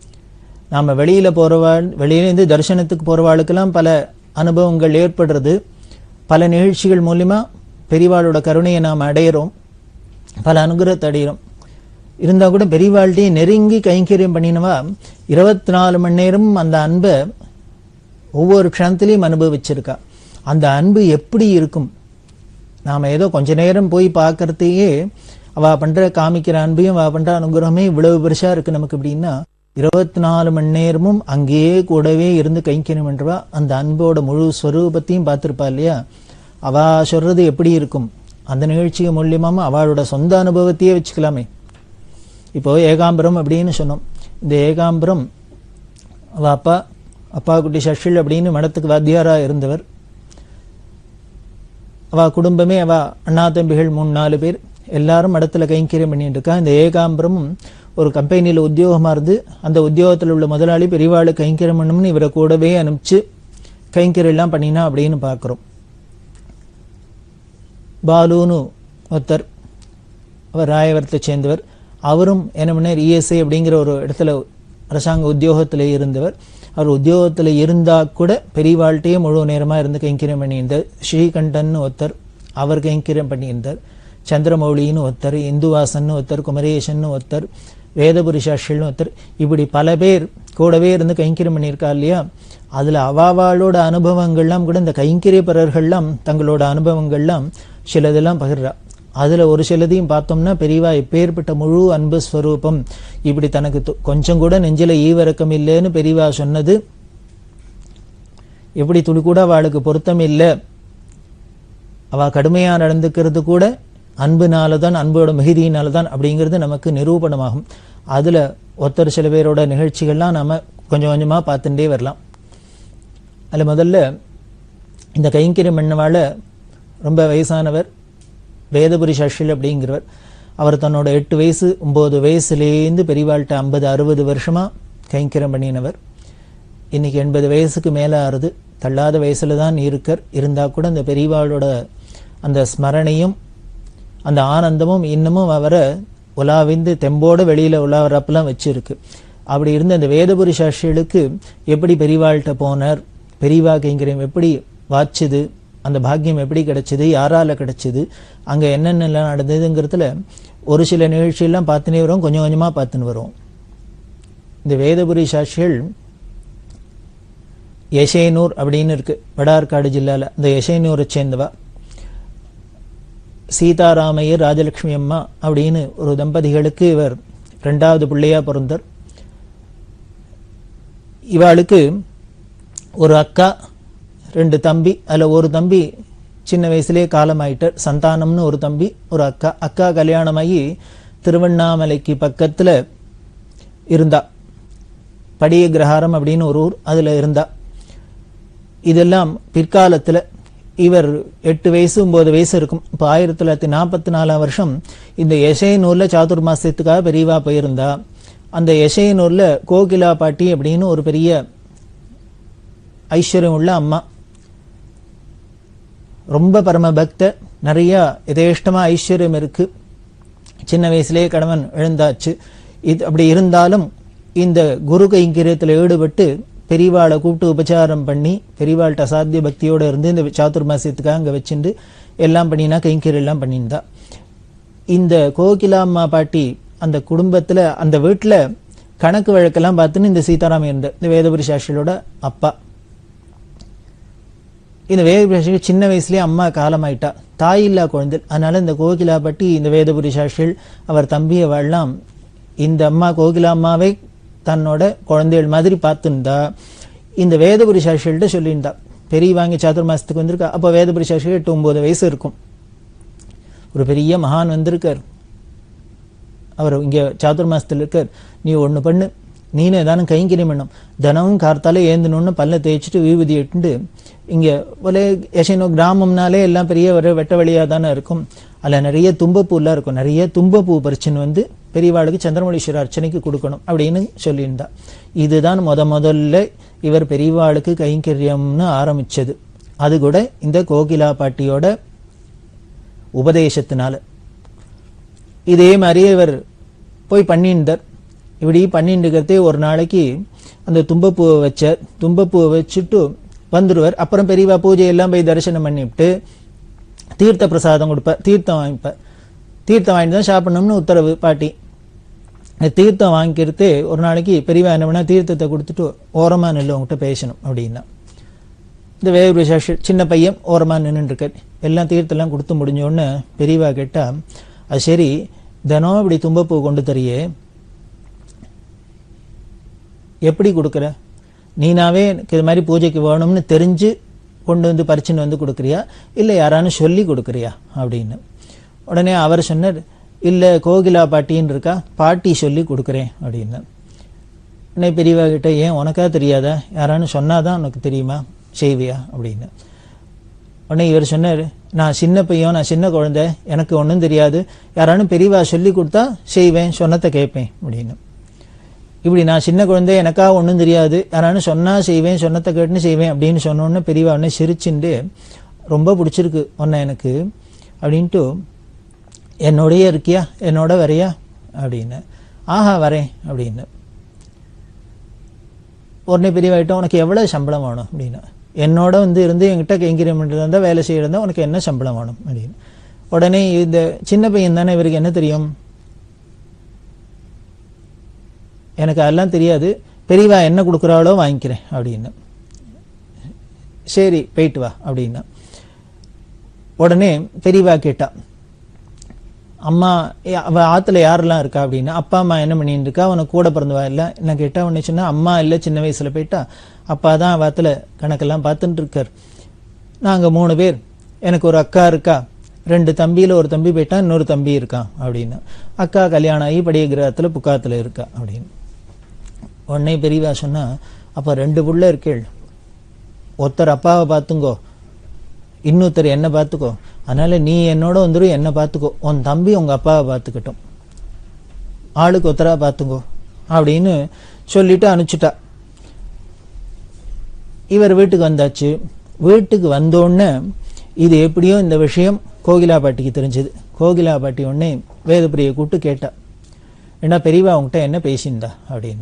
நாம வெளியில போறவாள் வெளியிலேருந்து தரிசனத்துக்கு போறவாளுக்கெல்லாம் பல அனுபவங்கள் ஏற்படுறது பல நிகழ்ச்சிகள் மூலியமா பெரியவாளோட கருணையை நாம் அடையிறோம் பல அனுகிரகத்தை அடையிறோம் இருந்தா கூட பெரியவாள்கிட்டயே நெருங்கி கைங்கரியம் பண்ணினவா இருபத்தி நாலு மணி நேரம் அந்த அன்பை ஒவ்வொரு க்ஷணத்திலையும் அனுபவிச்சிருக்கா அந்த அன்பு எப்படி இருக்கும் நாம ஏதோ கொஞ்ச நேரம் போய் பார்க்கறதையே அவ பண்ற காமிக்கிற அன்பையும் அவ பண்ற அனுகிரகமே இவ்வளவு பெருசா இருக்கு நமக்கு அப்படின்னா இருபத்தி நாலு மணி நேரமும் அங்கேயே கூடவே இருந்து கைங்கரியம் பண்றவா அந்த அன்போட முழு ஸ்வரூபத்தையும் பார்த்திருப்பா இல்லையா அவ சொல்றது எப்படி இருக்கும் அந்த நிகழ்ச்சி மூலியமாம அவளோட சொந்த அனுபவத்தையே வச்சுக்கலாமே இப்போ ஏகாம்பரம் அப்படின்னு சொன்னோம் இந்த ஏகாம்பரம் அவ அப்பா அப்பா குட்டி சஷில் அப்படின்னு மடத்துக்கு வாத்தியாரா இருந்தவர் அவ குடும்பமே அவ அண்ணா தம்பிகள் மூணு நாலு பேர் எல்லாரும் மடத்துல கைங்கரியம் பண்ணிட்டு இருக்கா இந்த ஏகாம்பரமும் ஒரு கம்பெனியில் உத்தியோகமா இருந்து அந்த உத்தியோகத்தில் உள்ள முதலாளி பெரியவாளு கைங்கரியம் பண்ணணும்னு இவரை கூடவே அனுப்பிச்சு கைங்கரியம் எல்லாம் பண்ணினா அப்படின்னு பார்க்குறோம் பாலுன்னு ஒருத்தர் அவர் ராயவரத்தை சேர்ந்தவர் அவரும் என்ன பண்ணார் இஎஸ்ஐ அப்படிங்கிற ஒரு இடத்துல அரசாங்க உத்தியோகத்தில் இருந்தவர் அவர் உத்தியோகத்தில் இருந்தா கூட பெரியவாழ்கிட்டயே முழு நேரமாக இருந்து கைங்கரியம் பண்ணியிருந்தார் ஸ்ரீகண்டன் ஒருத்தர் அவர் கைங்கரியம் பண்ணியிருந்தார் சந்திரமௌலின்னு ஒருத்தர் இந்துவாசன் ஒருத்தர் குமரேசன் ஒருத்தர் வேதபுரி சாஸ்திரின்னு ஒருத்தர் இப்படி பல பேர் கூடவே இருந்து கைங்கரியம் பண்ணியிருக்கா இல்லையா அதில் அவாவாளோட அனுபவங்கள்லாம் கூட இந்த கைங்கரியப்பரர்கள்லாம் தங்களோட அனுபவங்கள்லாம் சிலதெல்லாம் பகிர்றா அதுல ஒரு சிலதையும் பார்த்தோம்னா பெரியவா எப்பேற்பட்ட முழு அன்பு ஸ்வரூபம் இப்படி தனக்கு தொ- கொஞ்சம் கூட நெஞ்சில ஈவிரக்கம் இல்லைன்னு பெரியவா சொன்னது எப்படி துளி கூட அவளுக்கு பொருத்தம் இல்லை அவ கடுமையா நடந்துக்கிறது கூட அன்புனால தான் அன்போட மிகுதியினால தான் அப்படிங்கிறது நமக்கு நிரூபணமாகும் அதுல ஒருத்தர் சில பேரோட நிகழ்ச்சிகள்லாம் நாம கொஞ்சம் கொஞ்சமா பார்த்துட்டே வரலாம் அதுல முதல்ல இந்த கைங்கரியம் பண்ணவாள ரொம்ப வயசானவர் வேதபுரி சஷில் அப்படிங்கிறவர் அவர் தன்னோட எட்டு வயசு ஒன்பது வயசுலேருந்து பெரியவாள்கிட்ட ஐம்பது அறுபது வருஷமா கைங்கரியம் பண்ணினவர் இன்னைக்கு எண்பது வயசுக்கு மேலே ஆறுது தள்ளாத வயசுல தான் இருக்கர் இருந்தா கூட அந்த பெரியவாளோட அந்த ஸ்மரணையும் அந்த ஆனந்தமும் இன்னமும் அவரை உலாவிந்து தெம்போட வெளியில உலாவரப்பெல்லாம் வச்சிருக்கு அப்படி இருந்த அந்த வேதபுரி சாட்சிகளுக்கு எப்படி பெரியவாள்கிட்ட போனார் பெரியவா கைங்கரியம் எப்படி வாச்சுது அந்த பாக்கியம் எப்படி கிடைச்சது யாரால கிடைச்சது அங்க என்னென்னலாம் நடந்ததுங்கிறதுல ஒரு சில நிகழ்ச்சியெல்லாம் பார்த்துனே வரும் கொஞ்சம் கொஞ்சமா பார்த்துன்னு வரும் இந்த வேதபுரி சாட்சிகள் யசேனூர் அப்படின்னு இருக்கு வடார்காடு ஜில்லால அந்த யசேனூரை சேர்ந்தவா சீதாராமையர் ராஜலட்சுமி அம்மா அப்படின்னு ஒரு தம்பதிகளுக்கு இவர் ரெண்டாவது பிள்ளையா பிறந்தார் இவாளுக்கு ஒரு அக்கா ரெண்டு தம்பி அதுல ஒரு தம்பி சின்ன வயசுலயே காலமாயிட்டார் சந்தானம்னு ஒரு தம்பி ஒரு அக்கா அக்கா கல்யாணமாகி திருவண்ணாமலைக்கு பக்கத்துல இருந்தா படிய கிரகாரம் அப்படின்னு ஒரு ஊர் அதுல இருந்தா இதெல்லாம் பிற்காலத்துல இவர் எட்டு வயசு ஒன்பது வயசு இருக்கும் இப்போ ஆயிரத்தி தொள்ளாயிரத்தி நாற்பத்தி நாலாம் வருஷம் இந்த யசைனூர்ல சாதுர் மாசத்துக்காக பெரியவா போயிருந்தா அந்த யசைனூர்ல கோகிலா பாட்டி அப்படின்னு ஒரு பெரிய ஐஸ்வர்யம் உள்ள அம்மா ரொம்ப பரம பக்த நிறைய எதேஷ்டமா ஐஸ்வர்யம் இருக்கு சின்ன வயசுலயே கணவன் எழுந்தாச்சு இது அப்படி இருந்தாலும் இந்த குரு கைங்கரியத்தில் ஈடுபட்டு பெரியவாளை கூப்பிட்டு உபச்சாரம் பண்ணி பெரியவாள்கிட்ட அசாத்திய பக்தியோட இருந்து இந்த சாதுர்மாசியத்துக்காக அங்கே வச்சுட்டு எல்லாம் பண்ணினா கைங்கரியம் எல்லாம் பண்ணியிருந்தா இந்த கோகிலாம்மா பாட்டி அந்த குடும்பத்துல அந்த வீட்டுல கணக்கு வழக்கெல்லாம் பார்த்துன்னு இந்த சீதாராமன் இருந்தார் இந்த வேதபுரி சாஸ்திரியோட அப்பா இந்த வேதபுரி சாஸ்திரி சின்ன வயசுலயே அம்மா காலமாயிட்டா தாய் இல்லா குழந்தை அதனால இந்த கோகிலா பட்டி இந்த வேதபுரி சாஸ்திரிகள் அவர் தம்பி அவள்லாம் இந்த அம்மா கோகிலா அம்மாவை தன்னோட குழந்தைகள் மாதிரி பார்த்துருந்தா இந்த வேதபுரி சாஸ்திரிகள்ட்ட சொல்லியிருந்தா பெரிய வாங்கி சாதுர் மாசத்துக்கு வந்திருக்கா அப்போ வேதபுரி சாஸ்திரி எட்டு ஒன்பது வயசு இருக்கும் ஒரு பெரிய மகான் வந்திருக்கார் அவர் இங்க சாதுர் மாசத்துல இருக்கார் நீ ஒண்ணு பண்ணு நீனு ஏதானும் கைங்கரியம் பண்ணும் தினமும் கார்த்தால ஏந்தணும்னு பல்ல தேய்ச்சிட்டு விபூதி இட்டுண்டு இங்க ஒரே யசனோ கிராமம்னாலே எல்லாம் பெரிய ஒரு வெட்ட வழியா தானே இருக்கும் அதுல நிறைய தும்பப்பூலாம் இருக்கும் நிறைய தும்பப்பூ பறிச்சுன்னு வந்து பெரியவாளுக்கு சந்திரமொழீஸ்வரர் அர்ச்சனைக்கு கொடுக்கணும் அப்படின்னு சொல்லியிருந்தா இதுதான் முத முதல்ல இவர் பெரியவாளுக்கு கைங்கரியம்னு ஆரம்பிச்சது அது கூட இந்த கோகிலா பாட்டியோட உபதேசத்தினால இதே மாதிரியே இவர் போய் பண்ணியிருந்தார் இப்படி பண்ணிட்டு இருக்கிறதே ஒரு நாளைக்கு அந்த தும்பப்பூவை வச்சார் தும்பப்பூவை வச்சுட்டு வந்துடுவார் அப்புறம் பெரியவா பூஜை எல்லாம் போய் தரிசனம் பண்ணிவிட்டு தீர்த்த பிரசாதம் கொடுப்பார் தீர்த்தம் வாங்கிப்பார் தீர்த்தம் வாங்கிட்டு தான் சாப்பிடணும்னு உத்தரவு பாட்டி இந்த தீர்த்தம் வாங்கிக்கிறது ஒரு நாளைக்கு பெரியவா என்ன பண்ணா தீர்த்தத்தை கொடுத்துட்டு ஓரமா நில்லு உங்ககிட்ட பேசணும் அப்படின்னா இந்த வேறு விசேஷ சின்ன பையன் ஓரமா நின்றுட்டு இருக்கார் எல்லாம் தீர்த்தெல்லாம் கொடுத்து முடிஞ்ச உடனே பெரியவா கேட்டா அது சரி தினம் இப்படி தும்பப்பூ கொண்டு தரியே எப்படி கொடுக்குற நீனாவே எனக்கு இது மாதிரி பூஜைக்கு வேணும்னு தெரிஞ்சு கொண்டு வந்து பறிச்சுன்னு வந்து கொடுக்குறியா இல்லை யாரானு சொல்லி கொடுக்குறியா அப்படின்னு உடனே அவர் சொன்னார் இல்லை கோகிலா பாட்டின்னு இருக்கா பாட்டி சொல்லி கொடுக்குறேன் அப்படின்னு உடனே பெரியவா கிட்ட ஏன் உனக்கா தெரியாதா யாரானு சொன்னாதான் உனக்கு தெரியுமா செய்வியா அப்படின்னு உடனே இவர் சொன்னார் நான் சின்ன பையன் நான் சின்ன குழந்தை எனக்கு ஒன்றும் தெரியாது யாரானும் பெரியவா சொல்லி கொடுத்தா செய்வேன் சொன்னத்தை கேட்பேன் அப்படின்னு இப்படி நான் சின்ன குழந்தை எனக்கா ஒன்றும் தெரியாது யாரானு சொன்னா செய்வேன் சொன்னத்தை கேட்டுன்னு செய்வேன் அப்படின்னு சொன்னோன்னு பெரியவா உடனே சிரிச்சுண்டு ரொம்ப பிடிச்சிருக்கு உன்னை எனக்கு அப்படின்ட்டு என்னோடயே இருக்கியா என்னோட வரையா அப்படின்னு ஆஹா வரேன் அப்படின்னு உடனே பெரியவாயிட்ட உனக்கு எவ்வளவு சம்பளம் வேணும் அப்படின்னு என்னோட வந்து இருந்து என்கிட்ட கைங்கரியம் பண்ணுறதா இருந்தால் வேலை செய்யறதா உனக்கு என்ன சம்பளம் வேணும் அப்படின்னு உடனே இந்த சின்ன பையன் தானே இவருக்கு என்ன தெரியும் எனக்கு அதெல்லாம் தெரியாது பெரியவா என்ன கொடுக்குறாளோ வாங்கிக்கிறேன் அப்படின்னு சரி போயிட்டு வா அப்படின்னா உடனே பெரியவா கேட்டா அம்மா ஏ- அவ ஆத்துல யாரெல்லாம் இருக்கா அப்படின்னா அப்பா அம்மா என்ன பண்ணிட்டு இருக்கா அவனுக்கு கூட பிறந்தவா இல்ல என்ன கேட்டா உடனே சொன்னா அம்மா இல்ல சின்ன வயசுல போயிட்டா அப்பா தான் அவத்துல கணக்கெல்லாம் பார்த்துட்டு இருக்கார் நாங்க மூணு பேர் எனக்கு ஒரு அக்கா இருக்கா ரெண்டு தம்பியில ஒரு தம்பி போயிட்டா இன்னொரு தம்பி இருக்கான் அப்படின்னு அக்கா கல்யாணம் ஆகி படிய கிரகத்துல புக்காத்துல இருக்கா அப்படின்னு உடனே பெரியவா சொன்னா அப்ப ரெண்டு புள்ள இருக்கேள் ஒருத்தர் அப்பாவை பார்த்துங்கோ இன்னொருத்தர் என்ன பார்த்துக்கோ அதனால நீ என்னோட வந்துரு என்ன பார்த்துக்கோ உன் தம்பி உங்க அப்பாவை பார்த்துக்கட்டும் ஆளுக்கு ஒருத்தரா பார்த்துக்கோ அப்படின்னு சொல்லிட்டு அனுப்பிச்சிட்டா இவர் வீட்டுக்கு வந்தாச்சு வீட்டுக்கு வந்தோடனே இது எப்படியோ இந்த விஷயம் கோகிலா பாட்டிக்கு தெரிஞ்சது கோகிலா பாட்டி உடனே வேதப்பிரியை கூப்பிட்டு கேட்டா ஏன்னா பெரியவா உங்ககிட்ட என்ன பேசியிருந்தா அப்படின்னு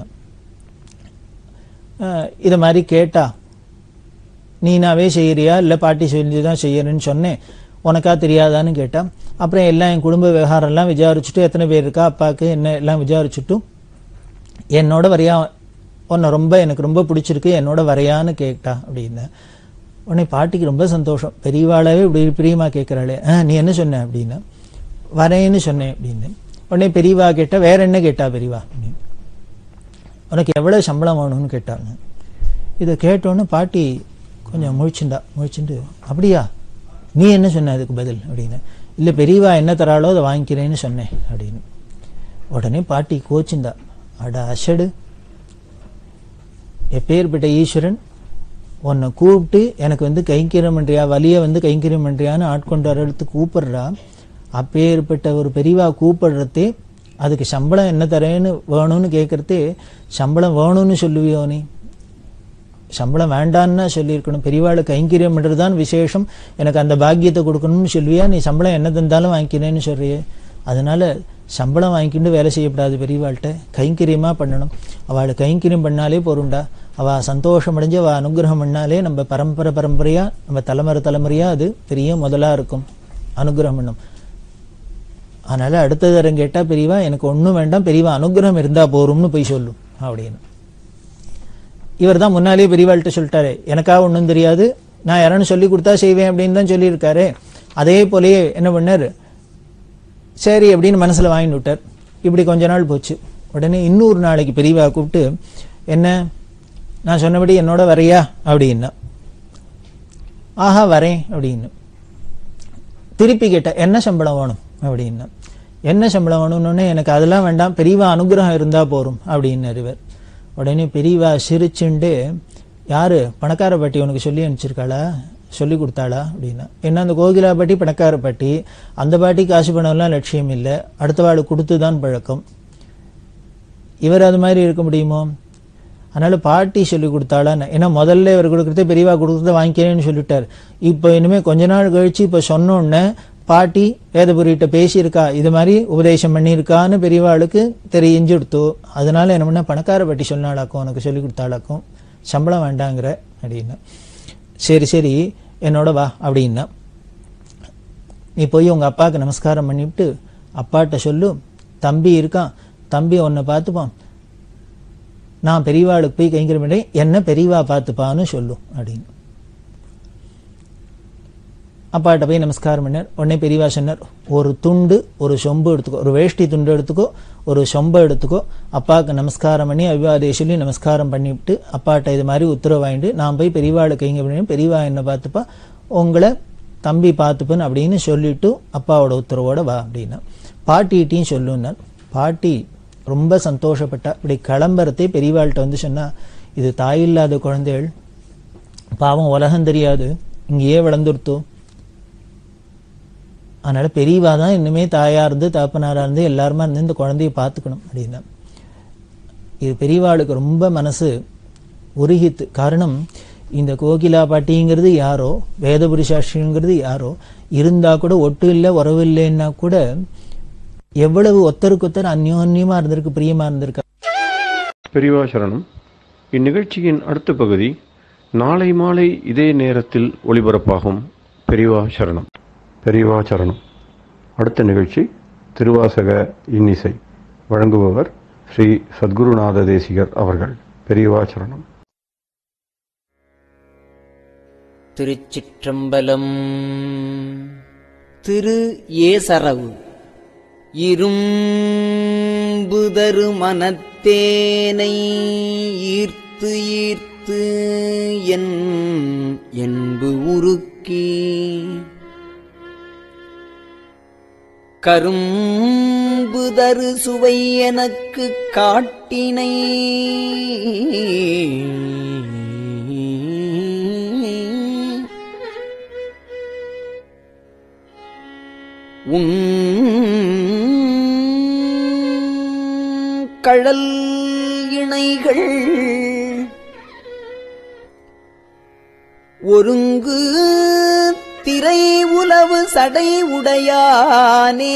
அஹ், இதை மாதிரி கேட்டா நீனாவே செய்யறியா இல்லை பாட்டி சொல்லி தான் செய்யறேன்னு சொன்னேன் உனக்கா தெரியாதான்னு கேட்டா அப்புறம் எல்லாம் என் குடும்ப விவகாரம்லாம் விசாரிச்சுட்டு எத்தனை பேர் இருக்கா அப்பாவுக்கு என்ன எல்லாம் விசாரிச்சுட்டும் என்னோட வரையா உன்னை ரொம்ப எனக்கு ரொம்ப பிடிச்சிருக்கு என்னோட வரையான்னு கேட்டா அப்படின்னு உடனே பாட்டிக்கு ரொம்ப சந்தோஷம் பெரியவாளாவே இப்படி பிரியமா கேட்கிறாளே ஆ நீ என்ன சொன்ன அப்படின்னு வரேன்னு சொன்னேன் அப்படின்னு உடனே பெரியவா கேட்டா வேற என்ன கேட்டா பெரியவா அப்படின்னு உனக்கு எவ்வளவு சம்பளம் வேணும்னு கேட்டாங்க இதை கேட்டோன்னு பாட்டி கொஞ்சம் முழிச்சுண்டா முழிச்சுண்டு அப்படியா நீ என்ன சொன்ன அதுக்கு பதில் அப்படின்னு இல்லை பெரியவா என்ன தராளோ அதை வாங்கிக்கிறேன்னு சொன்னேன் அப்படின்னு உடனே பாட்டி கோச்சுண்டா அட அசடு எப்பேற்பட்ட ஈஸ்வரன் உன்னை கூப்பிட்டு எனக்கு வந்து கைங்கரியம் பண்றியா வலிய வந்து கைங்கரியம் பண்றியான்னு ஆட்கொண்டு வர இடத்துக்கு கூப்பிடுறா அப்பேற்பட்ட ஒரு பெரியவா கூப்பிடுறதே அதுக்கு சம்பளம் என்ன தரேன்னு வேணும்னு கேட்கறதே சம்பளம் வேணும்னு சொல்லுவியோ நீ சம்பளம் வேண்டான்னு சொல்லியிருக்கணும் பெரியவாளை கைங்கரியம் பண்றதுதான் விசேஷம் எனக்கு அந்த பாக்கியத்தை கொடுக்கணும்னு சொல்லுவியா நீ சம்பளம் என்ன தந்தாலும் வாங்கிக்கிறேன்னு சொல்றியே அதனால சம்பளம் வாங்கிக்கிட்டு வேலை செய்யப்படாது பெரியவாள்கிட்ட கைங்கரியமா பண்ணணும் அவளை கைங்கரியம் பண்ணாலே போருண்டா அவ சந்தோஷம் அடைஞ்சு அவ அனுகிரகம் பண்ணாலே நம்ம பரம்பரை பரம்பரையா நம்ம தலைமுறை தலைமுறையா அது பெரிய முதலா இருக்கும் அனுகிரகம் பண்ணும் அதனால அடுத்த தரம் கேட்டா பெரியவா எனக்கு ஒண்ணும் வேண்டாம் பெரியவா அனுகிரகம் இருந்தா போரும்னு போய் சொல்லும் அப்படின்னு இவர் தான் முன்னாலேயே பெரியவாள்கிட்ட சொல்லிட்டாரு எனக்காக ஒண்ணும் தெரியாது நான் யாரானு சொல்லி கொடுத்தா செய்வேன் அப்படின்னு தான் சொல்லியிருக்காரு அதே போலயே என்ன பண்ணாரு சரி அப்படின்னு மனசுல வாங்கிட்டு விட்டார் இப்படி கொஞ்ச நாள் போச்சு உடனே இன்னொரு நாளைக்கு பெரியவா கூப்பிட்டு என்ன நான் சொன்னபடி என்னோட வரையா அப்படின்னா ஆஹா வரேன் அப்படின்னு திருப்பி கேட்டேன் என்ன சம்பளம் வேணும் அப்படின்னா என்ன சம்பளம் வேணும்னு எனக்கு அதெல்லாம் வேண்டாம் பெரியவா அனுகிரகம் இருந்தா போரும் அப்படின்னாரு இவர் உடனே பெரியவா சிரிச்சுண்டு யாரு பணக்கார பாட்டி உனக்கு சொல்லி அனுப்பிச்சிருக்காளா சொல்லி கொடுத்தாளா அப்படின்னா என்ன அந்த கோகிலா பாட்டி பணக்கார பாட்டி அந்த பாட்டி காசு பணம்லாம் லட்சியம் இல்லை அடுத்த வாளுக்கு கொடுத்து தான் பழக்கம் இவர் அது மாதிரி இருக்க முடியுமோ அதனால பாட்டி சொல்லி கொடுத்தாளான்னு ஏன்னா முதல்ல இவர் கொடுக்கறதே பெரியவா கொடுக்கறத வாங்கிக்கிறேன்னு சொல்லிட்டார் இப்போ இனிமே கொஞ்ச நாள் கழிச்சு இப்போ சொன்னோடனே பாட்டி வேதபுரிகிட்ட பேசியிருக்கா இது மாதிரி உபதேசம் பண்ணியிருக்கான்னு பெரியவாளுக்கு தெரிஞ்சுடுத்து அதனால என்ன பண்ண பணக்கார பாட்டி சொன்னாளாக்கும் உனக்கு சொல்லி கொடுத்தாளாக்கும் சம்பளம் வேண்டாங்கிற அப்படின்னா சரி சரி என்னோட வா அப்படின்னா நீ போய் உங்க அப்பாவுக்கு நமஸ்காரம் பண்ணிவிட்டு அப்பாட்ட சொல்லு தம்பி இருக்கான் தம்பி உன்னை பார்த்துப்பான் நான் பெரியவாளுக்கு போய் கைங்கரியம் பண்றேன் என்ன பெரியவா பார்த்துப்பான்னு சொல்லும் அப்படின்னு அப்பாட்ட போய் நமஸ்காரம் பண்ணார் உடனே பெரியவா சொன்னார் ஒரு துண்டு ஒரு சொம்பு எடுத்துக்கோ ஒரு வேஷ்டி துண்டு எடுத்துக்கோ ஒரு சொம்பை எடுத்துக்கோ அப்பாவுக்கு நமஸ்காரம் பண்ணி அபிவாதே சொல்லி நமஸ்காரம் பண்ணிவிட்டு அப்பாட்ட இது மாதிரி உத்தரவு வாங்கிட்டு நான் போய் பெரியவாளுக்கு கைங்க பண்ணி பெரியவா என்ன பார்த்துப்பா உங்களை தம்பி பார்த்துப்பேன் அப்படின்னு சொல்லிட்டு அப்பாவோட உத்தரவோட வா அப்படின்னா பாட்டிகிட்டையும் சொல்லுன்னார் பாட்டி ரொம்ப சந்தோஷப்பட்டா இப்படி கிளம்புறதே பெரியவாள்கிட்ட வந்து சொன்னா இது தாயில்லாத குழந்தைகள் பாவம் உலகம் தெரியாது இங்கேயே வளர்ந்துருத்தோ அதனால பெரியவா தான் இன்னுமே தாயா இருந்து தாப்பனாரா இருந்து எல்லாருமா இருந்து இந்த குழந்தைய பார்த்துக்கணும் அப்படின்னா இது பெரியவாளுக்கு ரொம்ப மனசு உருகித்து காரணம் இந்த கோகிலா பாட்டிங்கிறது யாரோ வேதபுரிசாட்சிங்கிறது யாரோ இருந்தா கூட ஒட்டு இல்லை உறவு இல்லைன்னா கூட எவ்வளவு ஒத்தருக்கொத்தர் அந்யோன்யமா இருந்திருக்கு பிரியமா இருந்திருக்கா பெரியவா சரணம் இந்நிகழ்ச்சியின் அடுத்த பகுதி நாளை மாலை இதே நேரத்தில் ஒளிபரப்பாகும் பெரியவா சரணம் பெரியவா சரணம் அடுத்த நிகழ்ச்சி திருவாசக இன்னிசை வழங்குபவர் ஸ்ரீ சத்குருநாத தேசிகர் அவர்கள் பெரியவா சரணம் திருச்சிற்றம்பலம் திரு ஏசரவு இரும்புதரு மனத்தேனை ஈர்த்து ஈர்த்து என் என்பு உருக்கி கரும்புதரு சுவை எனக்கு காட்டினை உன் கழல் இணைகள் ஒருங்கு திரை உலவு சடை உடையானே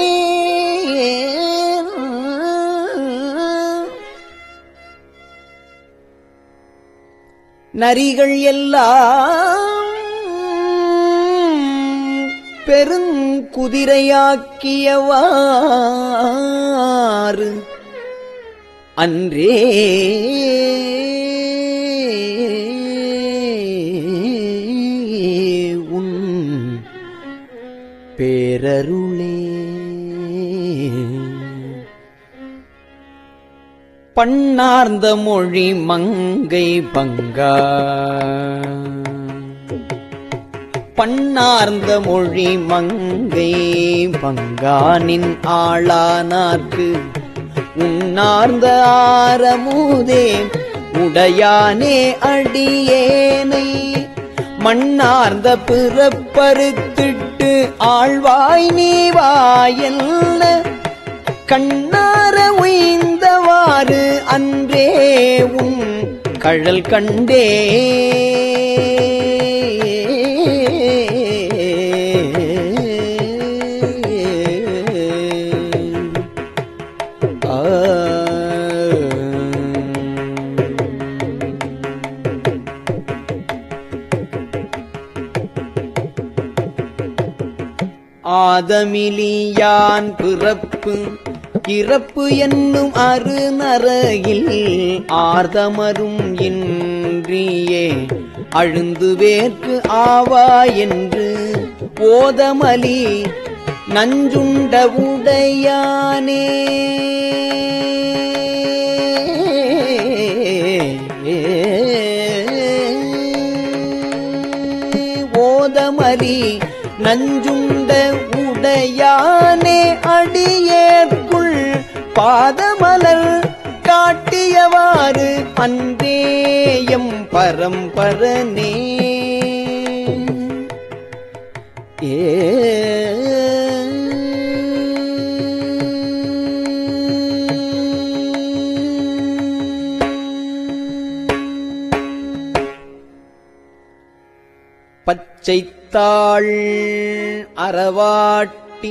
நரிகள் எல்லாம் பெருங்குதிரையாக்கியவாறு அன்றே உன் பேரருளே பண்ணார்ந்த மொழி மங்கை பங்கா பண்ணார்ந்த மொழி மங்கை பங்கானின் ஆளானார்க்கு உன்னார்ந்த ஆரமுதே உடையானே அடியேனை மண்ணார்ந்த பிறப்பறுத்திட்டு ஆழ்வாய் நீ வாயல்ல கண்ணார உய்ந்தவாறு அன்றே உன் கழல் கண்டே ஆ. ஆதமிலியான் பிறப்பு இறப்பு என்னும் அருநரையில் ஆர்தமரும் இன்றியே அழுந்து வேர்க்கு ஆவா என்று ஓதமலி நஞ்சுண்ட உடையானே ஓதமலி நஞ்சுண்ட உடையானே அடியேற்குள் பாதமலர் காட்டியவாறு அன்றேயம் பரம்பரனே பச்சைத்தாள் அறவாட்டி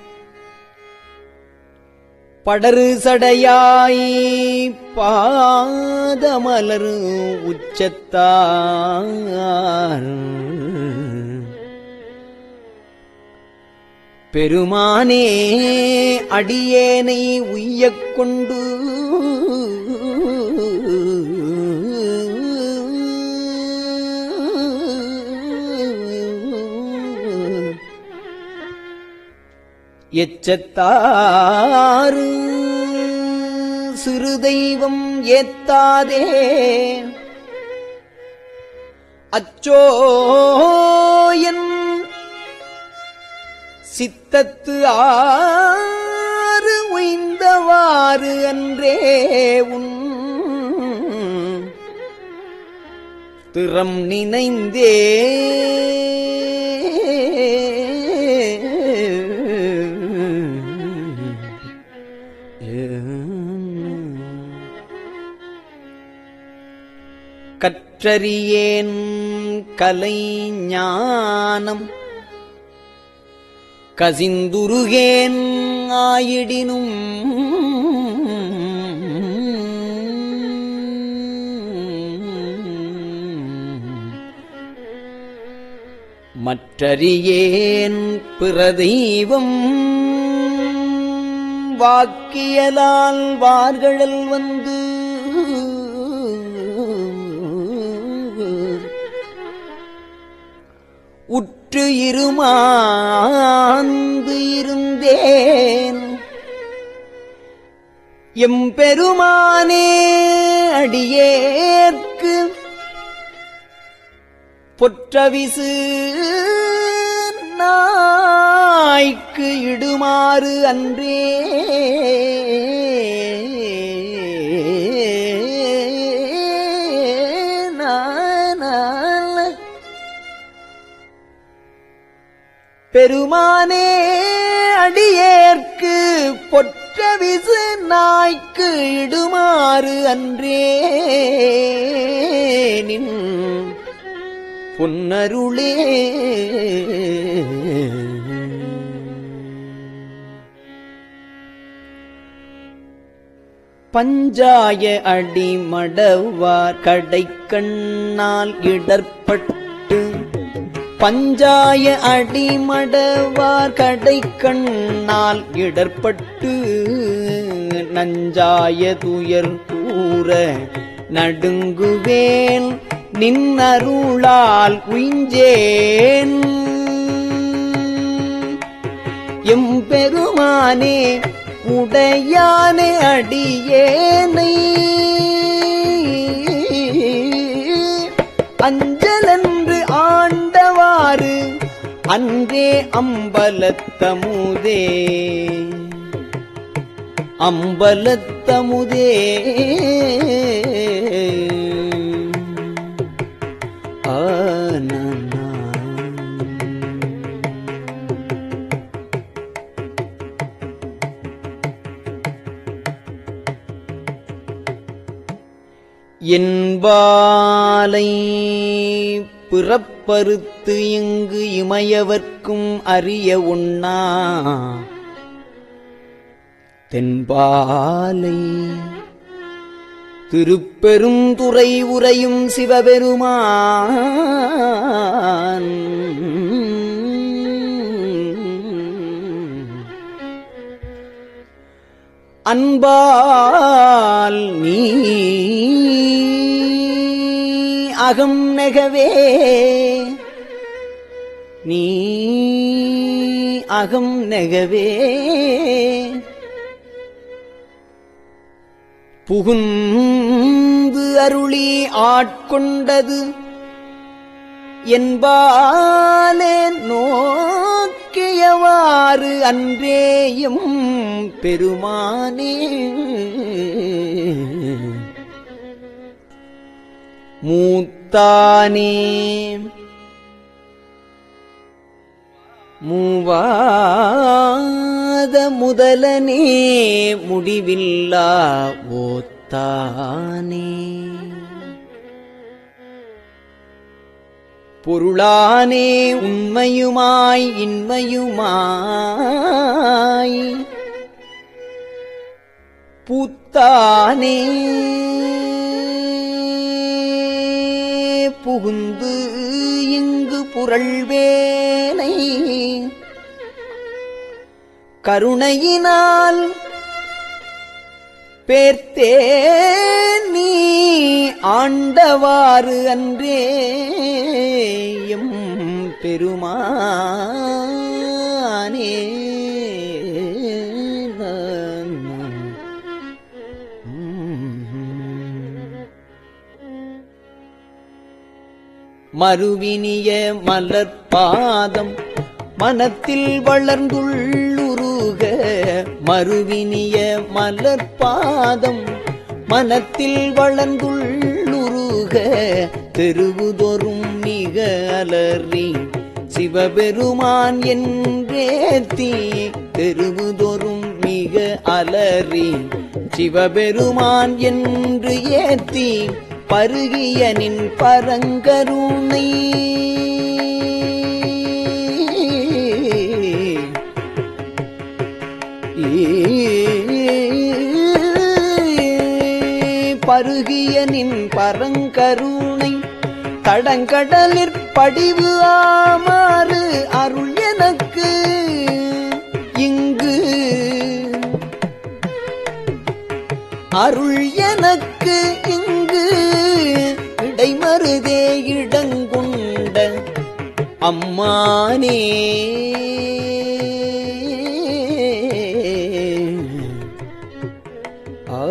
படரு சடையாய் பாதமலர் உச்சத்தார் பெருமானே அடியேனை உய்யக் கொண்டு எச்சத்தாறு சிறு தெய்வம் ஏத்தாதே அச்சோ என் சித்தத்து ஆறு உய்ந்தவாறு அன்றே உன் திறம் நினைந்தே கற்றறியேன் கலை ஞானம் கசிந்துருகேன் ஆயிடினும் மற்றறியேன் பிற தெய்வம் வாக்கியலால் வார்கழல் வந்து உற்று இருமாந்து இருந்தேன் எம்பெருமானே அடியேற்கு பொற்றவிசு நாய்க்கு இடுமாறு அன்றே நான. பெருமானே அடியேற்கு பொற்றவிசு நாய்க்கு இடுமாறு அன்றே நின் பொன்னருளே பஞ்சாய அடிமடவார் கடைக்கண்ணால் இடர்பட்டு பஞ்சாய அடிமடவார் கடைக்கண்ணால் இடர்பட்டு நஞ்சாய துயர் கூற நடுங்குவேன் நின்னருளால் உய்ஞ்சேன் எம்பெருமானே உடையானே அடியேனை அஞ்சலன்று ஆண்டவாறு அன்றே அம்பலத்தமுதே அம்பலத்தமுதே ஆன என்பாலை பிறப்பறுத்து இங்கு இமையவர்க்கும் அறிய உண்ணா தென்பாலை திருப்பெருந்துறை உரையும் சிவபெருமான் அன்பால் நீ அகம் நெகவே நீ அகம் நெகவே புகுந்து அருளி ஆட்கொண்டது என்பாலே நோக்கியவாறு அன்றேயும் பெருமானே மூத்தானே மூவாத முதலனே முடிவில்லா ஓத்தானே பொருளானே உண்மையுமாய் இன்மையுமாய் பூத்தானே புகுந்து இங்கு புரள்வேனை கருணையினால் பேர்த்தே நீ ஆண்டவாறு அன்றே எம் பெருமானே மறுவினிய மலர்பாதம் மனத்தில் வளர்ந்துள்ளுருக மறுவினிய மலர்பாதம் மனத்தில் வளர்ந்துள்ளுருக தெருவுதொரும் மிக அலறி சிவபெருமான் என்றேத்தி தெருவுதொரும் மிக அலறி சிவபெருமான் என்று ஏத்தி பருகிய நின் பரங்கருணை பருகிய நின் பரங்கருணை தடங்கடலிற் படிவு ஆமாறு அருள் எனக்கு இங்கு அருள் எனக்கு இங்கு இடைமருதே இடங்குண்ட அம்மானே ஆ.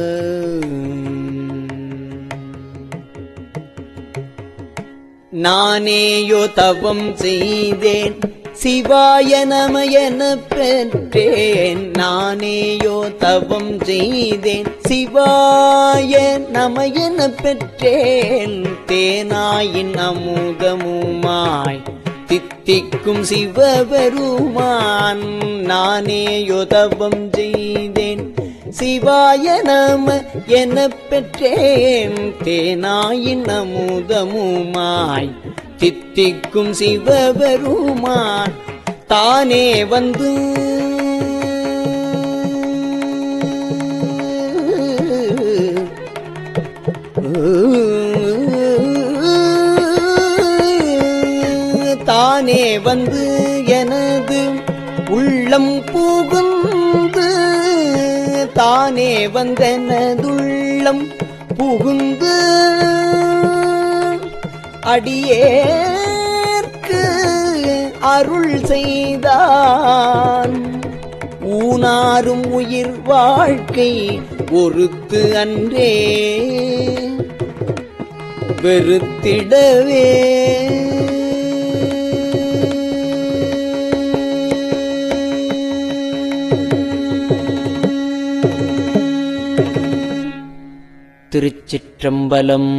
நானேயோ தவம் செய்தேன் சிவாய நமயன பெற்றேன் நானேயோ தவம் செய்தேன் சிவாய நமயன பெற்றேன் தேனாயின் அமுதமுமாய் தித்திக்கும் சிவபெருமான் நானேயோ தவம் செய்தேன் சிவாய நம என பெற்றேன் தேனாயின் அமுதமுமாய் தித்திக்கும் சிவபெருமான் தானே வந்து தானே வந்து எனது உள்ளம் புகுந்து தானே வந்தனதுள்ளம் புகுந்து அடியேற்கு அருள் செய்தான் ஊனாரும் உயிர் வாழ்க்கை ஒருத்து அன்றே வெறுத்திடவே திருச்சிற்றம்பலம்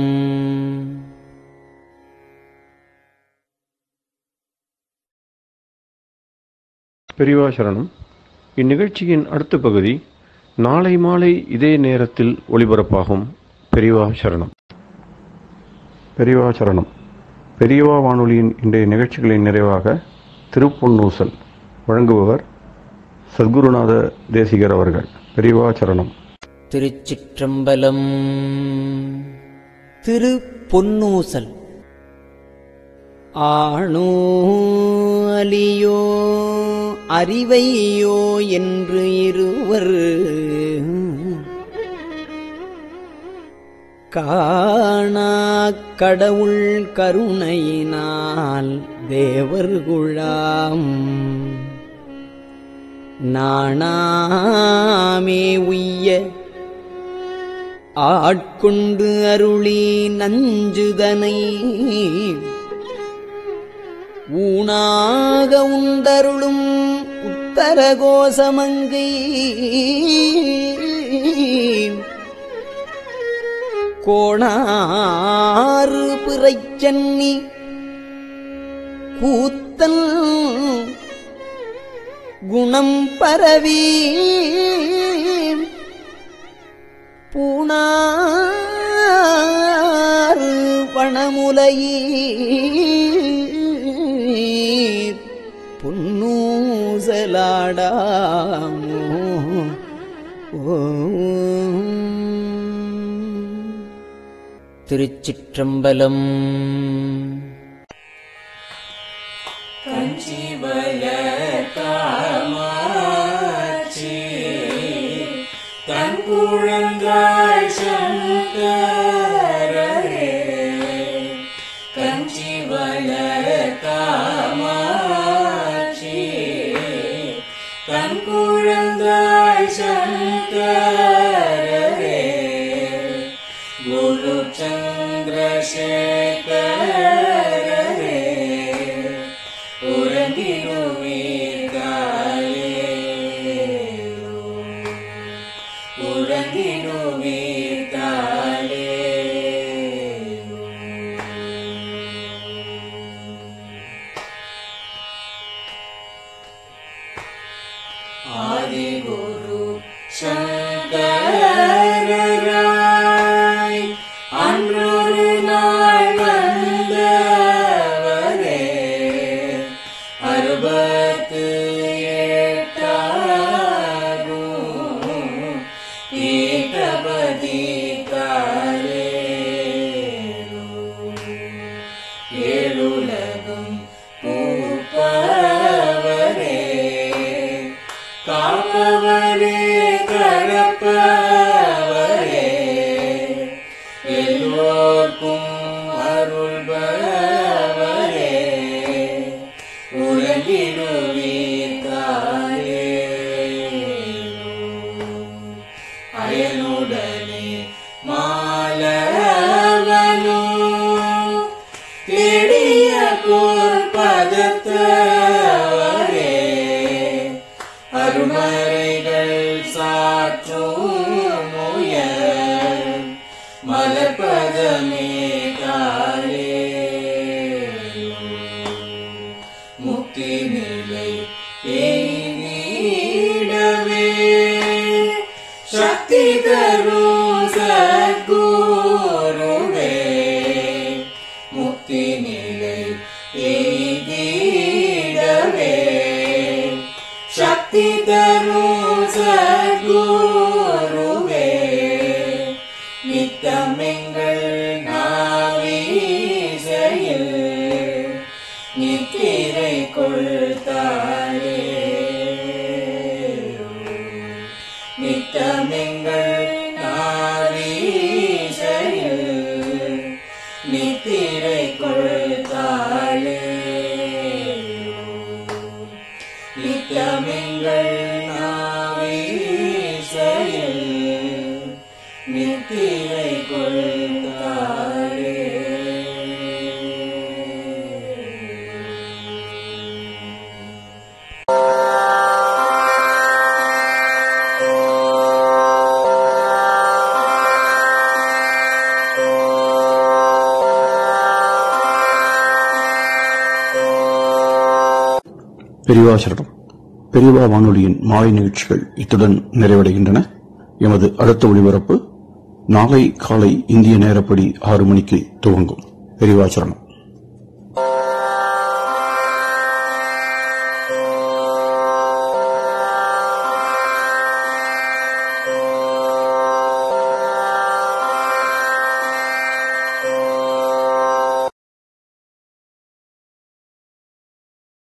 பெரியவா சரணம் இந்நிகழ்ச்சியின் அடுத்த பகுதி நாளை மாலை இதே நேரத்தில் ஒளிபரப்பாகும் பெரியவா சரணம் பெரியவா சரணம் பெரியவா வானொலியின் இன்றைய நிகழ்ச்சிகளின் நிறைவாக திருப்பொன்னூசல் வழங்குபவர் சத்குருநாத தேசிகர் அவர்கள் பெரியவா சரணம் திருச்சிற்றம்பலம் திரு பொன்னூசல் ஆணோ அலியோ அறிவையோ என்று இருவர் காணா கடவுள் கருணையினால் தேவர்குழாம் நாணாமே உய்ய ஆட்கொண்டு அருளி நஞ்சுதனை ஊனாக உண்டருளும் உத்தரகோசமங்கை கோணாறு பிறைச்சன்னி கூத்தன் குணம் பரவி பூணாறு பணமுலையீர் பொன்னூசலாடாமோ ஓம். திருச்சிற்றம்பலம் சங்கராய் அன்று காப்பவரே கடப்பவரே எல்லோர்க்கும் அருள்பவரே உலகிடுவீர்காலே அயனுடனே மாலவனோ தேடிய பொற்பதத்தவரே அருமறைகள் சாற்றும் முயல் மலர்பதமே காலே முக்தி நிலை எய்திடவே சக்தி தரும் சத்குருவே முக்தி நிலை எய்திடவே சக்தி தரும் சத்குருவே நித்தமெங்கள் நாவீசையில் நித்திரை கொள்தாளே நித்தமெங்கள் நாவீசையில் நித்திரை கொள்தாளே நித்தமெங்கள் நாவீசையில் நித்திரை கொள்தாளே பெரியவா சரணம் பெரியவா வானொலியின் மாலை நிகழ்ச்சிகள் இத்துடன் நிறைவடைகின்றன எமது அடுத்த ஒளிபரப்பு நாளை காலை இந்திய நேரப்படி ஆறு மணிக்கு துவங்கும் பெரியவா சரணம்